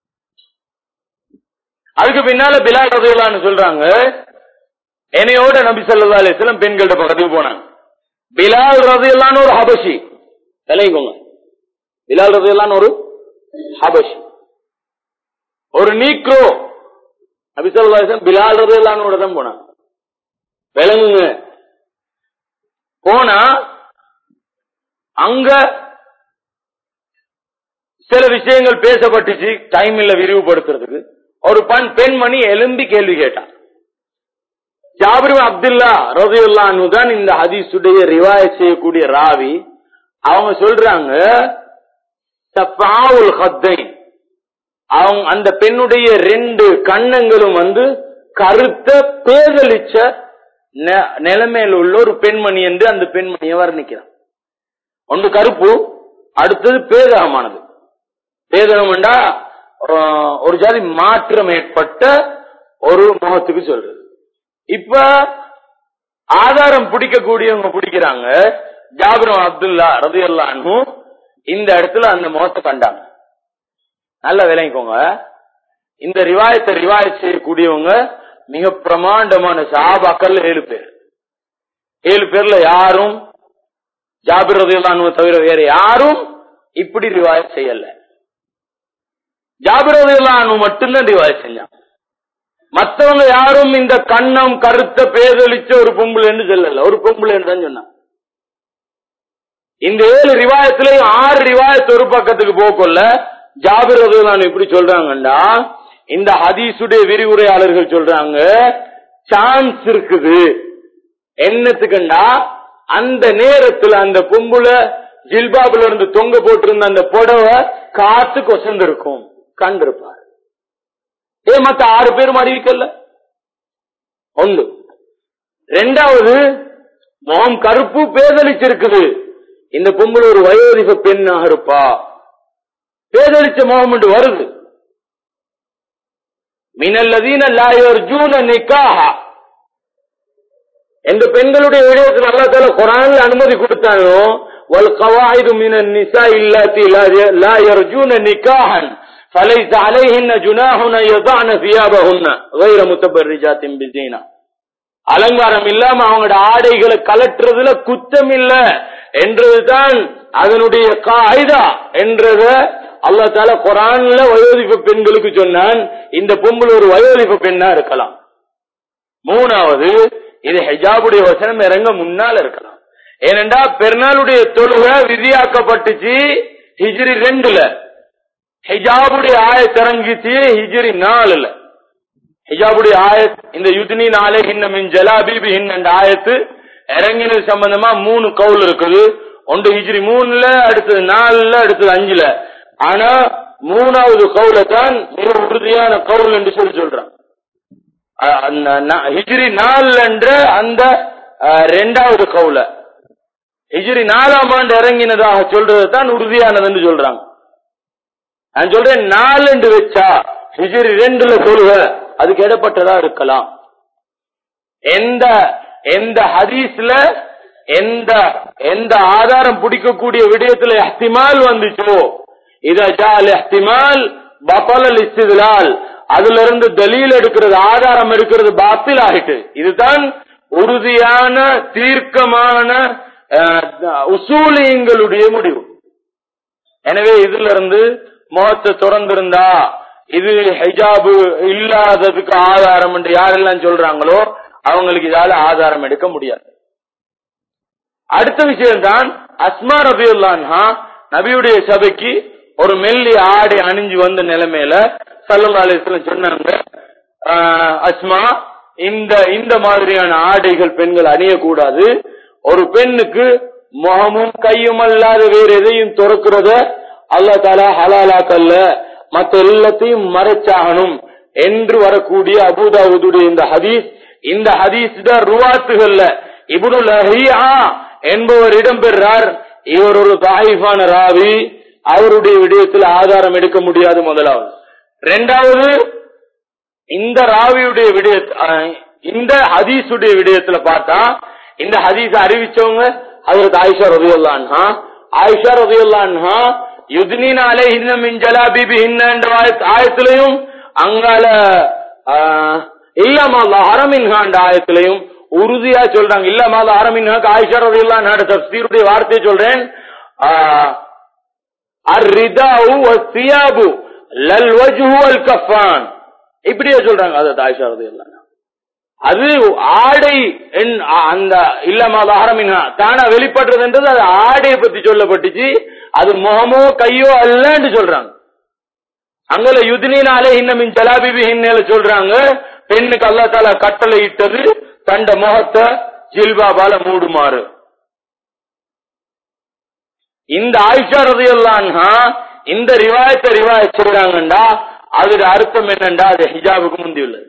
அதுக்கு பின்னால பிலால் ரதியல்லாஹு சொல்றாங்க என்னையோட நபி ஸல்லல்லாஹு அலைஹி வஸல்லம் பெண்கள்ட்ட பக்கத்துக்கு போனாங்க பிலால் ரதியல்லாஹு ஒரு ஹபஷி விளைவிக்கோங்க பிலால் ரதியல்லாஹு ஒரு ஹபஷி ஒரு நீக்ரோ நபி ஸல்லல்லாஹு அலைஹி வஸல்லம் பிலால் ரதியல்லாஹு தான் போனாங்க விளங்குங்க போனா அங்க சில விஷயங்கள் பேசப்பட்டுச்சு டைம் இல்ல விரிவுபடுத்துறதுக்கு ஒரு பண் பெண்மணி எலும்பி கேள்வி கேட்டான் ஜாபிர் அப்துல்லா ரபியுல்லான்னு தான் இந்த ஹதீஸுடைய ரிவாயத் செய்யக்கூடிய ராவி அவங்க சொல்றாங்க சஃபாவுல் ஹத்தைன் அவங்க அந்த பெண்ணுடைய ரெண்டு கண்ணங்களும் வந்து கருத்த பேதலிச்ச நெ- நிலைமையில் உள்ள ஒரு பெண்மணி என்று அந்த பெண்மணியை வர்ணிக்கிறான் ஒன்று கருப்பு அடுத்தது பேதகமானது பேதகம் என்றா அஹ், ஒரு ஜாதி மாற்றம் ஏற்பட்ட ஒரு முகத்துக்கு சொல்றது இப்ப ஆதாரம் பிடிக்கக்கூடியவங்க பிடிக்கிறாங்க ஜாபிரம் அப்துல்லா ரதியல்லான்னு இந்த இடத்துல அந்த முகத்தை கண்டாங்க நல்லா விளங்கிக்கோங்க இந்த ரிவாயத்தை ரிவாயத் செய்யக்கூடியவங்க மிக பிரமாண்டமான சாபாக்கள் ஏழு பேர் ஏழு பேர்ல யாரும் ஜாபிர் ரதியல்லான்னு தவிர வேற யாரும் இப்படி ரிவாயத் செய்யல ஜாபிர் ரதியல்லான்னு மட்டும்தான் ரிவாயத் செஞ்சாங்க மத்தவங்க யாரும் இந்த கண்ணம் கருத்த பேதலிச்ச ஒரு பொம்புலன்னு சொல்லல ஒரு பொம்புலன்னு தான் சொன்னாங்க இந்த ஏழு ரிவாயத்திலையும் ஆறு ரிவாயத் ஒரு பக்கத்துக்கு போகல ஜாபிர் ரதியல்லான்னு இப்படி சொல்றாங்கண்டா இந்த ஹதீஸுடைய விரிவுரையாளர்கள் சொல்றாங்க சான்ஸ் இருக்குது என்னத்துக்குண்டா அந்த நேரத்துல அந்த பொம்புல ஜில்பாபுல இருந்து தொங்க போட்டிருந்த அந்த புடவை காத்து கொசந்திருக்கும் கண்டிருப்பார் ஏ மத்த ஆறு பேரும் அறிவிக்கல ஒன்று ரெண்டாவது முகம் கருப்பு பேதலிச்சிருக்குது இந்த பொம்பளை ஒரு வயோதிக பெண்ணாக இருப்பா பேதலிச்ச முகம் என்று வருது மினல்லதீன லாயர்ஜூன நிக்காஹா எந்த பெண்களுடைய விடயத்தில் அல்லா தால குரான்ல அனுமதி கொடுத்தானோ வல் கவாயிது மின நிசா இல்லாத்தி லா யர்ஜூன நிக்காஹன் فليس عليهن جناح أن يضعن ثيابهن غير متبرجات بزينة அலங்காரம் இல்லாம அவங்களோட ஆடைகளை கலட்டுறதுல குத்தம் இல்ல என்றதுதான் அதனுடைய காய்தா என்றத அல்லா தால குரான்ல வயோதிப பெண்களுக்கு சொன்னான் இந்த பொம்பளை ஒரு வயோதிப பெண்ணா இருக்கலாம் மூணாவது இது ஹிஜாபுடைய வசனம் இறங்க முன்னால் இருக்கலாம் ஏனென்றா பெருநாளுடைய தொழுகை விதியாக்கப்பட்டுச்சு ஹிஜ்ரி ரெண்டுல ஹிஜாபுடைய ஆயத் இறங்கிச்சு ஹிஜ்ரி நாலுல ஹிஜாபுடைய ஆயத் இந்த யுத்னி நாளே ஹின்ன மின் ஜலாபீபி ஹின் என்ற ஆயத்து இறங்கினது சம்பந்தமா மூணு கவுல் இருக்குது ஒன்று ஹிஜ்ரி மூணுல அடுத்தது நாலுல அடுத்தது அஞ்சுல ஆனா மூணாவது கவுல தான் மிக உறுதியான கவுல் என்று சொல்லி சொல்றான் அஹ் அந்த ந- ஹிஜ்ரி நாலு என்ற அந்த அஹ், ரெண்டாவது கவுல ஹிஜ்ரி நாலாம் ஆண்டு இறங்கினதாக சொல்றது தான் உறுதியானதுன்னு சொல்றாங்க நான் சொல்றேன் நாலு என்று வச்சா ஹிஜ்ரி ரெண்டுல சொல்லுக அதுக்கு இடப்பட்டதா இருக்கலாம் எந்த எந்த ஹதீஸ்ல எந்த எந்த ஆதாரம் பிடிக்கக்கூடிய விடயத்துல எஹ்திமால் வந்துச்சோ இத ஜால் எஹ்திமால் பபலல் இஸ்திதலால் அதுல இருந்து தலீல் எடுக்கிறது ஆதாரம் எடுக்கிறது பாத்தில் ஆகிட்டு இதுதான் உறுதியான தீர்க்கமான அஹ், உசூலியங்களுடைய முடிவு எனவே இதுல இருந்து முகத்தை திறந்திருந்தா இது ஹிஜாபு இல்லாததுக்கு ஆதாரம் என்று யாரெல்லாம் சொல்றாங்களோ அவங்களுக்கு இதால ஆதாரம் எடுக்க முடியாது அடுத்த விஷயம்தான் அஸ்மா ரபியுல்லான்ஹா நபியுடைய சபைக்கு ஒரு மெல்லி ஆடை அணிஞ்சு வந்த நிலைமையில சல்லல்லா அலிஸ்லாம் சொன்னாங்க ஆஹ், அஸ்மா இந்த இந்த மாதிரியான ஆடைகள் பெண்கள் அணியக்கூடாது ஒரு பெண்ணுக்கு முகமும் கையும் அல்லாத வேற எதையும் துறக்கிறத அல்லா தாலா ஹலாலாக்கல்ல மத்த எல்லாத்தையும் மறைச்சாகணும் என்று வரக்கூடிய அபுதாவுதுடைய இந்த ஹதீஸ் இந்த ஹதீஸ் தான் ருவாத்துகள்ல இப்னுல் லஹியா என்பவர் இடம்பெறார் இவர் ஒரு தாயிஃபான ராவி அவருடைய விடயத்தில் ஆதாரம் எடுக்க முடியாது முதலாவது இரண்டாவது இந்த ராவியுடைய விடய அஹ், இந்த ஹதீஸுடைய விடயத்துல பார்த்தா இந்த ஹதீஸ் அறிவிச்சவங்க அதற்கு ஆயிஷா ரபியுல்லான்ஹா ஆயிஷா ரதியுல்லான்ஹா யுத்னின் அலைஹின்ன மின் ஜலாபிபிஹின்ன என்ற ஆயத்- ஆயத்திலையும் அங்கால இல்லமா ஹரமின்ஹா என்ற ஆயத்திலையும் உறுதியா சொல்றாங்க இல்லமா ஹரமின்ஹாக்கு ஆயிஷா ரதியுல்லான்ஹா தப்சீருடைய வார்த்தையை சொல்றேன் அர்ரிதாவு வஸ்ஸியாபு லல் வஜ்ஹு வல் கஃபான் இப்படியே சொல்றாங்க அது ஆயிஷா ரதியுல்லான்ஹா அது ஆடை என்- அ- அந்த இல்லமா ஆரம்பினா தானா வெளிப்படுறதுன்றது அது ஆடையை பத்தி சொல்லப்பட்டுச்சு அது முகமோ கையோ அல்லன்னு சொல்றாங்க அங்கல யுதினாலே இன்னமின் ஜலாபிபி ஹின்னேல சொல்றாங்க பெண்ணுக்கு அல்லா தாலா கட்டளை இட்டது தண்ட முகத்தை ஜில்பாபால மூடுமாறு இந்த ஆயிஷா ரதியல்லான்ஹா இந்த ரிவாயத்தை ரிவாயத் சொல்றாங்கண்டா அதுக்கு அர்த்தம் என்னண்டா அது ஹிஜாபுக்கு முந்தி உள்ளது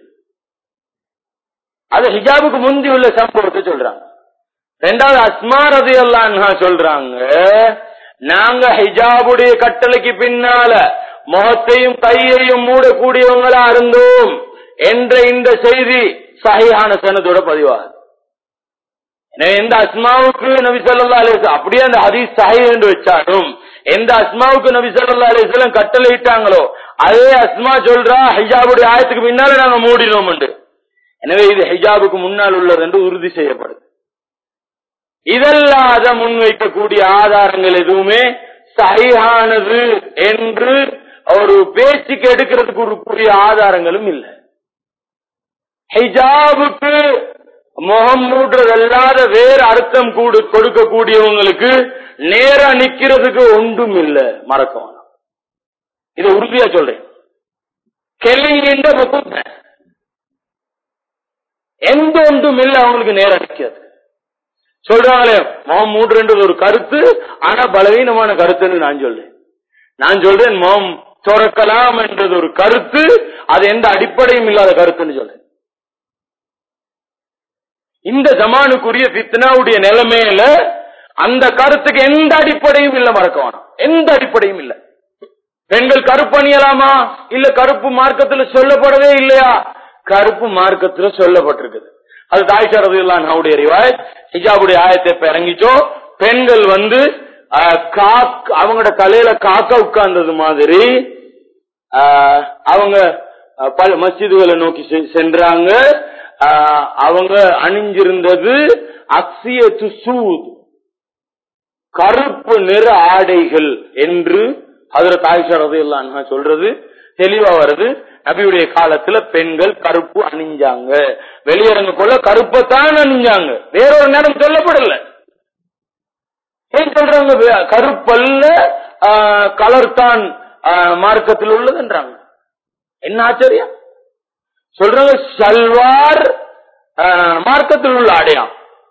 அது ஹிஜாபுக்கு முந்தி உள்ள சம்பவத்தை சொல்றாங்க ரெண்டாவது அஸ்மா ரதியல்லான்ஹா சொல்றாங்க நாங்க ஹிஜாபுடைய கட்டளைக்கு பின்னால முகத்தையும் கையையும் மூடக்கூடியவங்களா இருந்தோம் என்ற இந்த செய்தி சஹிஹான சனத்தோட பதிவாகுது எனவே எந்த அஸ்மாவுக்கு நபி ஸல்லல்லாஹு அலைஹி வஸல்லம் அப்படியே அந்த ஹதீஸ் சஹீஹ் என்று வச்சாலும் எந்த அஸ்மாவுக்கு நபி ஸல்லல்லாஹு அலைஹி வஸல்லம் கட்டளை இட்டாங்களோ அதே அஸ்மா சொல்றா ஹிஜாபுடைய ஆயத்துக்கு பின்னால நாங்க மூடினோம் என்று எனவே இது ஹிஜாபுக்கு முன்னால் உள்ளது என்று உறுதி செய்யப்படுது இதல்லாத முன்வைக்கக்கூடிய ஆதாரங்கள் எதுவுமே சஹீஹானது என்று ஒரு பேச்சுக்கு எடுக்கிறதுக்கு ஒரு கூடிய ஆதாரங்களும் இல்லை ஹிஜாபுக்கு முகம் மூடுறது அல்லாத வேறு அர்த்தம் கூடு கொடுக்கக்கூடியவங்களுக்கு நேரா நிக்கிறதுக்கு ஒன்றும் இல்ல மறக்க வேணாம் இதை உறுதியா சொல்றேன் கெல்லிங்கின்ற முக்குத்த எந்த ஒன்றும் இல்ல அவங்களுக்கு நேரா நிக்கிறது சொல்றாங்களே முகம் மூடுன்றது ஒரு கருத்து ஆனா பலவீனமான கருத்துன்னு நான் சொல்றேன் நான் சொல்றேன் முகம் துறக்கலாம் என்றது ஒரு கருத்து அது எந்த அடிப்படையும் இல்லாத கருத்துன்னு சொல்றேன் இந்த ஜமானுக்குரிய பித்னாவுடைய நிலைமையில அந்த கருத்துக்கு எந்த அடிப்படையும் இல்ல மறக்க வேணாம் எந்த அடிப்படையும் இல்ல பெண்கள் கருப்பு அணியலாமா இல்ல கருப்பு மார்க்கத்துல சொல்லப்படவே இல்லையா கருப்பு மார்க்கத்துல சொல்லப்பட்டிருக்குது அது தாய்ஷா ரதியுல்லான் அவருடைய ரிவாயத் ஹிஜாபுடைய ஆயத்தை இப்ப இறங்கிச்சோ பெண்கள் வந்து அஹ், காக் அவங்களோட தலையில காக்கா உட்கார்ந்தது மாதிரி ஆஹ், அவங்க அஹ், பல மஸ்ஜிதுகளை நோக்கி செ- சென்றாங்க ஆஹ், அவங்க அணிஞ்சிருந்தது அக்சியத்து சூத் கருப்பு நிற ஆடைகள் என்று அதுல தாய்ஷா ரதையெல்லாம் சொல்றது தெளிவா வருது நபியுடைய காலத்துல பெண்கள் கருப்பு அணிஞ்சாங்க வெளியரங்குக்குள்ள கருப்பைத்தான் அணிஞ்சாங்க வேறொரு நேரம் சொல்லப்படல ஏன் சொல்றாங்க வே- கருப்பல்ல கலர் தான் ஆஹ், மார்க்கத்தில் உள்ளதுன்றாங்க என்ன ஆச்சரியம் சொல்றாங்க சல்வார் ஆஹ், மார்க்கத்தில் உள்ள ஆடையாம்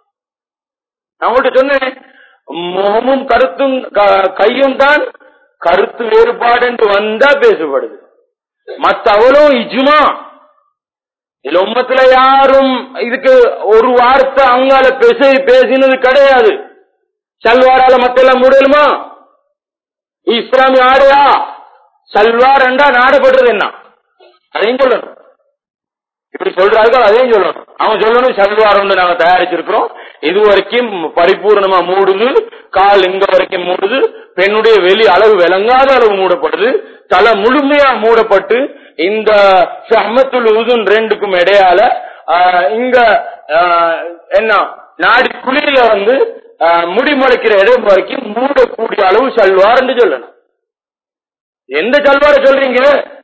நான் உங்கள்கிட்ட சொன்னேன் முகமும் கருத்தும் க- கையும் தான் கருத்து வேறுபாடு என்று வந்தா பேசப்படுது மத்த அவளும் இஜுமா இதுல உம்மத்துல யாரும் இதுக்கு ஒரு வார்த்தை அங்கால பேச பேசினது கிடையாது சல்வாரால மத்த எல்லாம் முடியலுமா இஸ்லாமிய ஆடையா சல்வார் என்றா நாடப்படுறது என்ன அதையும் சொல்லணும் இப்படி சொல்றார்கள் அதையும் சொல்லணும் அவங்க சொல்லணும் சல்வார் ஒன்று நாங்க தயாரிச்சிருக்கிறோம் இது வரைக்கும் பரிபூர்ணமா மூடுது கால் இங்க வரைக்கும் மூடுது பெண்ணுடைய வெளி அளவு விளங்காத அளவு மூடப்படுது தலை முழுமையா மூடப்பட்டு இந்த ஷஹ்மத்துல் உதுன் ரெண்டுக்கும் இடையால ஆஹ், இங்க ஆஹ், என்ன நாடி குளிரில வந்து ஆஹ், முடி முளைக்கிற இடம் வரைக்கும் மூடக்கூடிய அளவு சல்வார்னு சொல்லணும் எந்த சல்வார சொல்றீங்க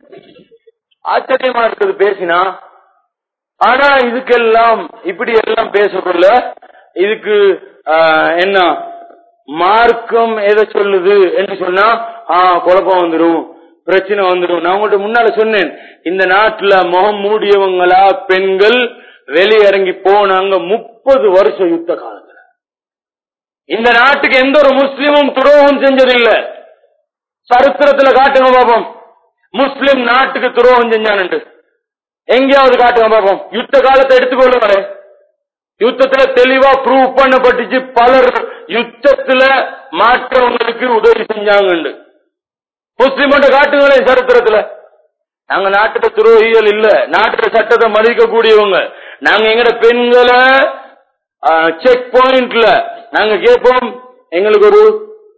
ஆச்சரியமா இருக்குது பேசினா ஆனா இதுக்கெல்லாம் இப்படி எல்லாம் பேசக்குள்ள இதுக்கு ஆஹ், என்ன மார்க்கம் எதை சொல்லுது என்று சொன்னா ஆ குழப்பம் வந்துடும் பிரச்சனை வந்துடும் நான் உங்கள்ட்ட முன்னால சொன்னேன் இந்த நாட்டுல முகம் மூடியவங்களா பெண்கள் வெளியிறங்கி போனாங்க முப்பது வருஷம் யுத்த காலத்துல இந்த நாட்டுக்கு எந்த ஒரு முஸ்லிமும் துரோகம் செஞ்சதில்லை சரித்திரத்துல காட்டுங்க பாப்போம் முஸ்லிம் நாட்டுக்கு துரோகம் செஞ்சானுண்டு எங்கேயாவது காட்டுங்க பாப்போம் யுத்த காலத்தை எடுத்துக்கொள்ளுங்களே யுத்தத்துல தெளிவா ப்ரூவ் பண்ணப்பட்டுச்சு பலர் யுத்தத்துல மாற்றவங்களுக்கு உதவி செஞ்சாங்க முஸ்லிம் காட்டுங்களேன் சரித்திரத்துல நாங்க நாட்டுல துரோகிகள் இல்ல நாட்டுல சட்டத்தை மதிக்க கூடியவங்க நாங்க எங்கட பெண்களை செக் பாயிண்ட்ல நாங்க கேட்போம் எங்களுக்கு ஒரு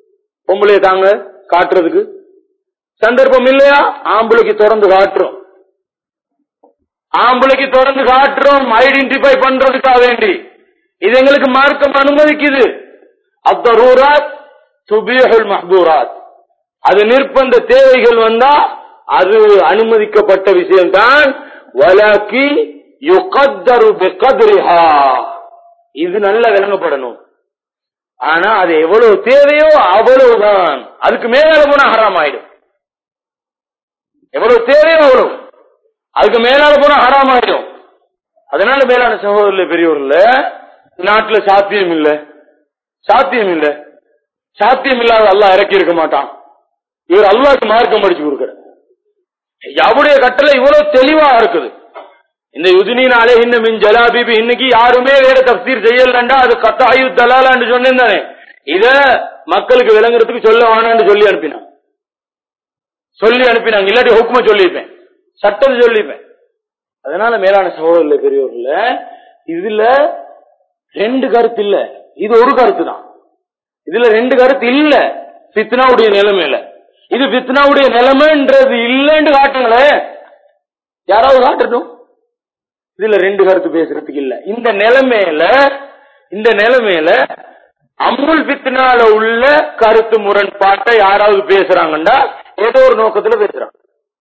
பொம்பளைய தாங்க காட்டுறதுக்கு சந்தர்ப்பம் இல்லையா ஆம்பளைக்கு தொடர்ந்து காட்டுறோம் ஆம்பளைக்கு தொடர்ந்து காட்டுறோம் ஐடென்டிஃபை பண்றதுக்காக வேண்டி இது எங்களுக்கு மார்க்கம் அனுமதிக்குது அத்தரூராத் துபியகுல் மஹ்தூராத் அது நிர்பந்த தேவைகள் வந்தா அது அனுமதிக்கப்பட்ட விஷயம்தான் வலக்கி யுகத்தரு பிகத்ரிஹா இது நல்லா விளங்கப்படணும் ஆனா அது எவ்வளவு தேவையோ அவ்வளவுதான் அதுக்கு மேல போனா ஹராம் ஆயிடும் எவ்வளவு தேவையோ அவ்வளவு அதுக்கு மேலால போனா ஹராம் ஆயிடும் அதனால மேலான சகோதரர்ல பெரியவர்ல நாட்டுல சாத்தியம் இல்ல சாத்தியம் இல்ல சாத்தியம் இல்லாத அல்லாஹ் இறக்கி இருக்க மாட்டான் இவர் அல்லாஹ்க்கு மார்க்கம் படிச்சு கொடுக்கிற அவருடைய கட்டளை இவ்வளவு தெளிவா இருக்குது இந்த யுதினின் இன்ன மின் ஜலாபிபி இன்னைக்கு யாருமே வேற தப்சீர் செய்யலண்டா அது கத்தாயு தலாலான்னு சொன்னேன் தானே இத மக்களுக்கு விளங்குறதுக்கு சொல்ல வேணான்னு சொல்லி அனுப்பினான் சொல்லி அனுப்பினாங்க இல்லாட்டி ஹுக்கும சொல்லியிருப்பேன் சட்டம் சொல்லிப்பேன் அதனால மேலான சகோதரர்ல பெரியவர்ல இதுல ரெண்டு கருத்து இல்ல இது ஒரு கருத்து தான் இதுல ரெண்டு கருத்து இல்ல பித்னாவுடைய நிலைமையில இது பித்னாவுடைய நிலைமைன்றது இல்லைன்னு காட்டுங்களே யாராவது காட்டட்டும் இதுல ரெண்டு கருத்து பேசுறதுக்கு இல்ல இந்த நிலைமையில இந்த நிலைமையில அமுல் பித்னால உள்ள கருத்து முரண்பாட்டை யாராவது பேசுறாங்கண்டா ஏதோ ஒரு நோக்கத்துல பேசுறாங்க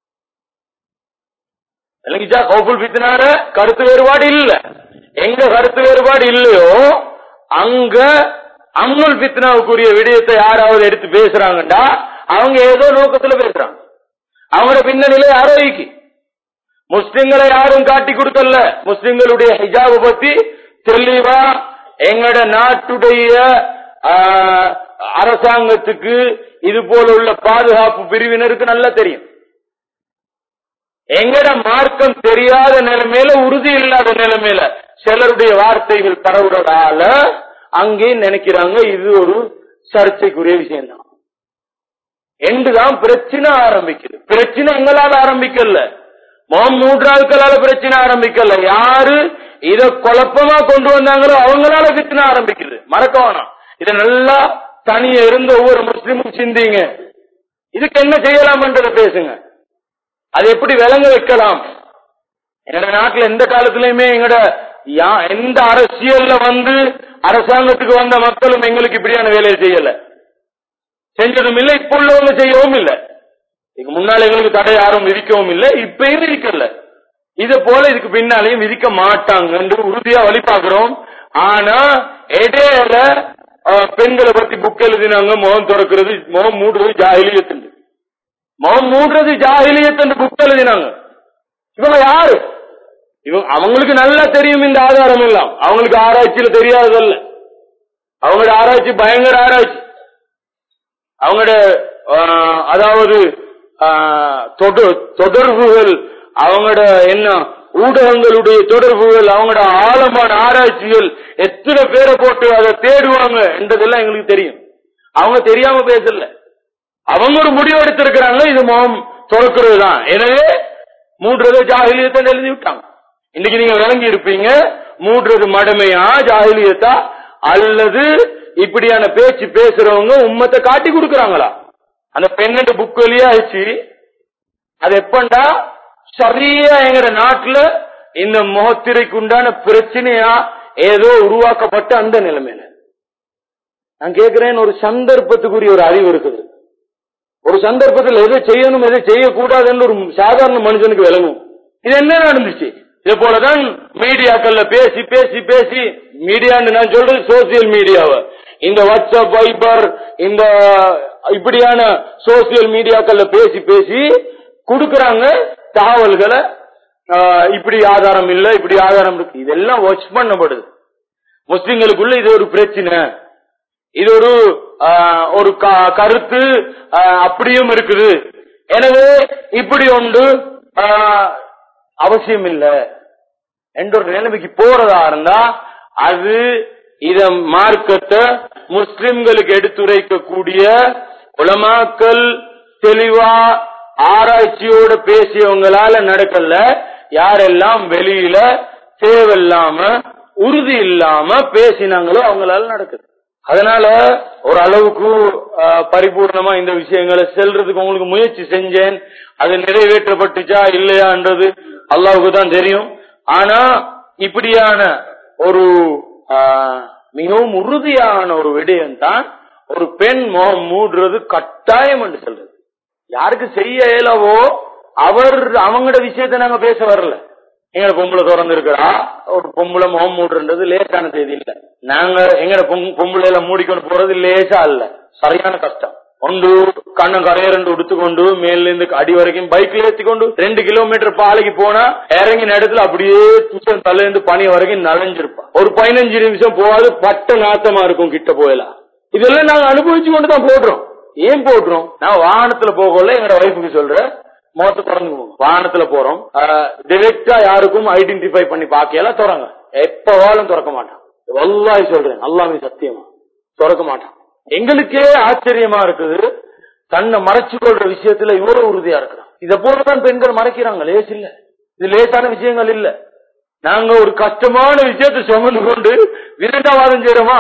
விளங்கிச்சா கௌபுல் பித்னால கருத்து வேறுபாடு இல்ல எங்க கருத்து வேறுபாடு இல்லையோ அங்க அம்முல் பித்னாவுக்குரிய விடயத்தை யாராவது எடுத்து பேசுறாங்கடா அவங்க ஏதோ நோக்கத்துல பேசுறாங்க அவங்களோட பின்னணியில யாரோ ஈக்கி முஸ்லிம்களை யாரும் காட்டி கொடுக்கல முஸ்லிம்களுடைய ஹிஜாப பத்தி தெளிவா எங்கட நாட்டுடைய ஆஹ், அரசாங்கத்துக்கு இது போல உள்ள பாதுகாப்பு பிரிவினருக்கு நல்லா தெரியும் எங்கட மார்க்கம் தெரியாத நிலைமையில உறுதி இல்லாத நிலைமையில சிலருடைய வார்த்தைகள் பரவுறதால அங்கே நினைக்கிறாங்க இது ஒரு சர்ச்சைக்குரிய விஷயம் தான் என்றுதான் பிரச்சனை ஆரம்பிக்குது பிரச்சனை எங்களால ஆரம்பிக்கல மோம் மூன்றாவுக்களால பிரச்சனை ஆரம்பிக்கல யாரு இத குழப்பமா கொண்டு வந்தாங்களோ அவங்களால பிரச்சனை ஆரம்பிக்குது மறக்க வேணாம் இத நல்லா தனியா இருந்த ஒவ்வொரு முஸ்லிமும் சிந்திங்க இதுக்கு என்ன செய்யலாம்ன்றத பேசுங்க அது எப்படி விளங்க வைக்கலாம் எங்கட நாட்டுல எந்த காலத்திலயுமே எங்கட யா- எந்த அரசியல்ல வந்து அரசாங்கத்துக்கு வந்த மக்களும் எங்களுக்கு இப்படியான வேலையை செய்யல செஞ்சதும் இல்லை இப்ப உள்ளவங்க செய்யவும் இல்லை இதுக்கு முன்னால எங்களுக்கு தடை யாரும் விதிக்கவும் இல்லை இப்பயும் விதிக்கல இத போல இதுக்கு பின்னாலையும் விதிக்க மாட்டாங்க என்று உறுதியா வழி பார்க்கிறோம் ஆனா இடையில அஹ், பெண்களை பத்தி புக் எழுதினாங்க முகம் திறக்கிறது முகம் மூடுறது ஜாகிலியத்துண்டு முகம் மூடுறது ஜாகிலியத்துண்டு புக் எழுதினாங்க இவங்க யாரு இவங்க அவங்களுக்கு நல்லா தெரியும் இந்த ஆதாரம் எல்லாம் அவங்களுக்கு ஆராய்ச்சியில தெரியாததல்ல அவங்களோட ஆராய்ச்சி பயங்கர ஆராய்ச்சி அவங்களோட ஆஹ், அதாவது ஆஹ், தொட- தொடர்புகள் அவங்களோட என்ன ஊடகங்களுடைய தொடர்புகள் அவங்களோட ஆழமான ஆராய்ச்சிகள் எத்தனை பேரை போட்டு அதை தேடுவாங்க என்றதெல்லாம் எங்களுக்கு தெரியும் அவங்க தெரியாம பேசல அவங்க ஒரு முடிவு எடுத்திருக்கிறாங்க இது முகம் திறக்கிறது தான் எனவே மூன்றது ஜாகிலியத்தை எழுதி விட்டாங்க இன்னைக்கு நீங்க விளங்கி இருப்பீங்க மூன்றது மடமையா ஜாகிலியத்தா அல்லது இப்படியான பேச்சு பேசுறவங்க உம்மத்தை காட்டி கொடுக்கறாங்களா அந்த பெண்ணோட புக் வெளியாச்சு அது எப்பண்டா சரியா எங்கிற நாட்டுல இந்த முகத்திரைக்கு உண்டான பிரச்சனையா ஏதோ உருவாக்கப்பட்ட அந்த நிலைமையில நான் கேட்கிறேன் ஒரு சந்தர்ப்பத்துக்குரிய ஒரு அறிவு இருக்குது ஒரு சந்தர்ப்பத்தில் எதை செய்யணும் எதை செய்யக்கூடாதுன்னு ஒரு சாதாரண மனுஷனுக்கு விளங்கும் இது என்ன நடந்துச்சு இதே போலதான் மீடியாக்கள்ல பேசி பேசி பேசி மீடியான்னு நான் சொல்றது சோசியல் மீடியாவை இந்த வாட்ஸ்அப் வைபர் இந்த இப்படியான சோசியல் மீடியாக்கள்ல பேசி பேசி கொடுக்கறாங்க தகவல்களை ஆஹ், இப்படி ஆதாரம் இல்ல இப்படி ஆதாரம் இருக்கு இதெல்லாம் வாட்ச் பண்ணப்படுது முஸ்லிம்களுக்குள்ள இது ஒரு பிரச்சனை இது ஒரு ஆஹ், ஒரு க- கருத்து ஆஹ், அப்படியும் இருக்குது எனவே இப்படி ஒன்று ஆஹ், அவசியம் இல்ல என்ற ஒரு நிலைமைக்கு போறதா இருந்தா அது இத மார்க்கத்தை முஸ்லிம்களுக்கு எடுத்துரைக்கக்கூடிய உலமாக்கள் தெளிவா ஆராய்ச்சியோட பேசியவங்களால நடக்கல யாரெல்லாம் வெளியில தேவையில்லாம உறுதி இல்லாம பேசினாங்களோ அவங்களால நடக்குது அதனால ஒரு அளவுக்கு அஹ், பரிபூர்ணமா இந்த விஷயங்களை செல்றதுக்கு உங்களுக்கு முயற்சி செஞ்சேன் அது நிறைவேற்றப்பட்டுச்சா இல்லையான்றது அல்லாவுக்கு தான் தெரியும் ஆனா இப்படியான ஒரு ஆஹ், மிகவும் உறுதியான ஒரு விடயம் தான் ஒரு பெண் முகம் மூடுறது கட்டாயம் என்று சொல்றது யாருக்கு செய்ய இயலவோ அவர் அவங்களோட விஷயத்தை நாங்க பேச வரல எங்கட பொம்பளை திறந்து இருக்கிறா ஒரு பொம்பளை முகம் மூடுன்றது லேசான செய்தி இல்ல நாங்க எங்கட பொம்- பொம்பளை எல்லாம் மூடிக்கொண்டு போறது லேசா இல்ல சரியான கஷ்டம் ஒன்று கண்ணம் கரையரண்டு உடுத்துக்கொண்டு மேல இருந்து அடி வரைக்கும் பைக்ல ஏத்திக்கொண்டு ரெண்டு கிலோமீட்டர் பாலைக்கு போனா இறங்கி நேரத்துல அப்படியே துச்சம் தலையிருந்து பனி வரைக்கும் நனைஞ்சிருப்பான் ஒரு பதினஞ்சு நிமிஷம் போகாது பட்ட நாத்தமா இருக்கும் கிட்ட போயலாம் இதெல்லாம் நாங்க அனுபவிச்சு கொண்டு தான் போடுறோம் ஏன் போடுறோம் நான் வாகனத்துல போகல எங்கட வைஃபுக்கு சொல்றேன் மோத்த திறந்து போகும் வாகனத்துல போறோம் டிரெக்டா யாருக்கும் ஐடென்டிஃபை பண்ணி பாக்கையெல்லாம் திறங்க எப்பவாலும் திறக்க மாட்டான் வல்லாஹி சொல்றேன் அல்லாமே சத்தியமா திறக்க மாட்டான் எங்களுக்கே ஆச்சரியமா இருக்குது தன்னை மறைச்சு கொள்ற விஷயத்துல இவ்வளவு உறுதியா இருக்கிறான் இத போலதான் பெண்கள் மறைக்கிறாங்க லேஸ் இல்ல இது லேசான விஷயங்கள் இல்ல நாங்க ஒரு கஷ்டமான விஷயத்தை சுமந்து கொண்டு விரண்டவாதம் செய்யறோமா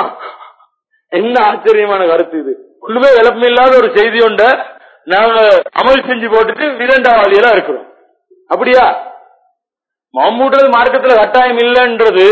என்ன ஆச்சரியமான கருத்து இது ஒண்ணுமே விளப்பம் இல்லாத ஒரு செய்தி ஒண்ட நாங்க அமல் செஞ்சு போட்டுட்டு விரண்டாவாதியெல்லாம் இருக்கிறோம் அப்படியா மம்மூட்டது மார்க்கத்துல கட்டாயம் இல்லைன்றது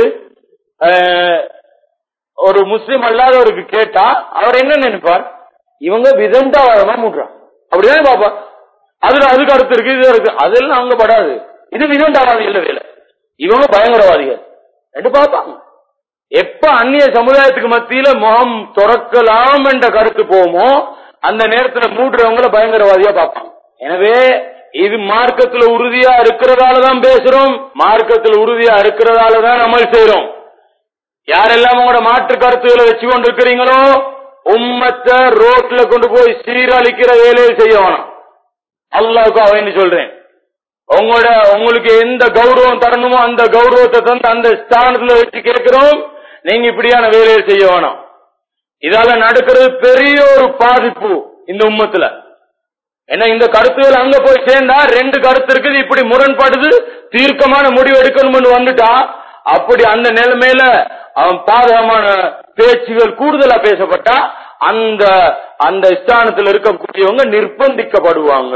அஹ், ஒரு முஸ்லிம் அல்லாதவருக்கு கேட்டா அவர் என்ன நினைப்பார் இவங்க விதண்டாவாதமா மூட்டுறான் அப்படிதானே பாப்பா அதுல அதுக்கு அடுத்து இருக்கு இது இருக்கு அதெல்லாம் அங்க படாது இது விதண்டாவாதி இல்ல வேலை இவங்க பயங்கரவாதிகள் ரெண்டு பார்ப்பாங்க எப்ப அந்நிய சமுதாயத்துக்கு மத்தியில முகம் துறக்கலாம் என்ற கருத்து போமோ அந்த நேரத்துல மூடுறவங்கள பயங்கரவாதியா பார்ப்பாங்க எனவே இது மார்க்கத்துல உறுதியா இருக்கிறதால தான் பேசுறோம் மார்க்கத்துல உறுதியா இருக்கிறதால தான் அமல் செய்றோம் யாரெல்லாம் உங்களோட மாற்று கருத்துக்களை வச்சு கொண்டு இருக்கிறீங்களோ உம்மத்தை ரோட்ல கொண்டு போய் சீரழிக்கிற வேலையை செய்ய வேணாம் அல்லாவுக்கு அவன்னு சொல்றேன் உங்களோட உங்களுக்கு எந்த கௌரவம் தரணுமோ அந்த கௌரவத்தை தந்து அந்த ஸ்தானத்துல வச்சு கேட்கிறோம் நீங்க இப்படியான வேலையை செய்ய வேணாம் இதால நடக்கிறது பெரிய ஒரு பாதிப்பு இந்த உம்மத்துல ஏன்னா இந்த கருத்துகள் அங்க போய் சேர்ந்தா ரெண்டு கருத்து இருக்குது இப்படி முரண்படுது தீர்க்கமான முடிவு எடுக்கணும்னு வந்துட்டா அப்படி அந்த நிலைமையில அவன் பாதகமான பேச்சுகள் கூடுதலா பேசப்பட்டா அந்த அந்த ஸ்தானத்தில் இருக்கக்கூடியவங்க நிர்பந்திக்கப்படுவாங்க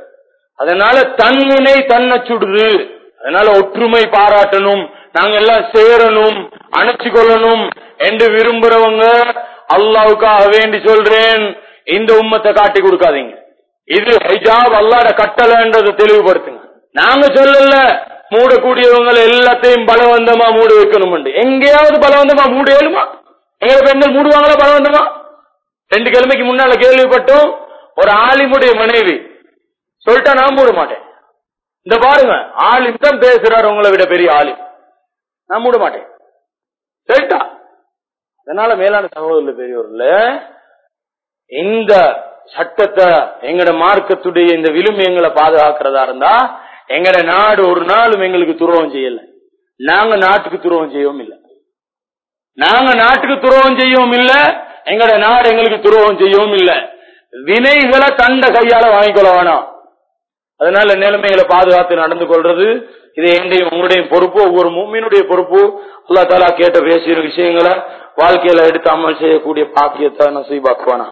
அதனால தன்வினை தன்னை சுடுது அதனால ஒற்றுமை பாராட்டணும் நாங்க எல்லாம் சேரணும் அணைச்சு கொள்ளணும் என்று விரும்புறவங்க அல்லாவுக்காக வேண்டி சொல்றேன் இந்த உம்மத்தை காட்டி கொடுக்காதீங்க இது ஹைஜாப் அல்லாட கட்டளைன்றதை தெளிவுபடுத்துங்க நாங்க சொல்லல மூடக்கூடியவங்க எல்லாத்தையும் பலவந்தமா மூட வைக்கணும் எங்கேயாவது பலவந்தமா மூட இயலுமா எங்க பெண்கள் மூடுவாங்களா பலவந்தமா ரெண்டு கிழமைக்கு முன்னால கேள்விப்பட்டோம் ஒரு ஆலிமுடைய மனைவி சொல்லிட்டா நான் மூட மாட்டேன் இந்த பாருங்க ஆலிம் தான் பேசுறாரு உங்களை விட பெரிய ஆலிம் நான் மூட மாட்டேன் சொல்லிட்டா அதனால மேலான சகோதரர் பெரியவர்ல இந்த சட்டத்தை எங்கட மார்க்கத்துடைய இந்த விழுமியங்களை பாதுகாக்கிறதா இருந்தா எங்கட நாடு ஒரு நாளும் எங்களுக்கு துரோகம் செய்யல நாங்க நாட்டுக்கு துரோகம் செய்யவும் இல்ல நாங்க நாட்டுக்கு துரோகம் செய்யவும் இல்ல எங்கட நாடு எங்களுக்கு துரோகம் செய்யவும் இல்ல வினைகளை தண்ட கையால வாங்கிக்கொள்ள வேணாம் அதனால நிலைமைகளை பாதுகாத்து நடந்து கொள்றது இது என்னுடைய உங்களுடைய பொறுப்பு ஒவ்வொரு மூமியினுடைய பொறுப்பு அல்லா தாலா கேட்ட பேசிய விஷயங்களை வாழ்க்கையில எடுத்து அமல் செய்யக்கூடிய பாக்கியத்தை நசீபாக்குவானா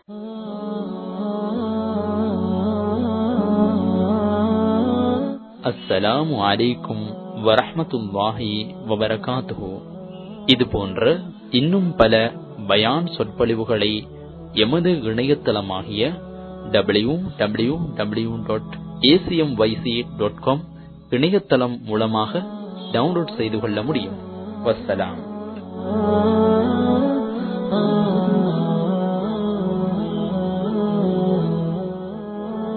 அஸ்ஸலாமு அலைக்கும் வரஹ்மத்துல்லாஹி வபரகாத்துஹு இது போன்ற இன்னும் பல பயான் சொற்பொழிவுகளை எமது இணையதளமாகிய W W W dot ACM YC dot com இணையதளம் மூலமாக டவுன்லோட் செய்து கொள்ள முடியும் வஸ்ஸலாம்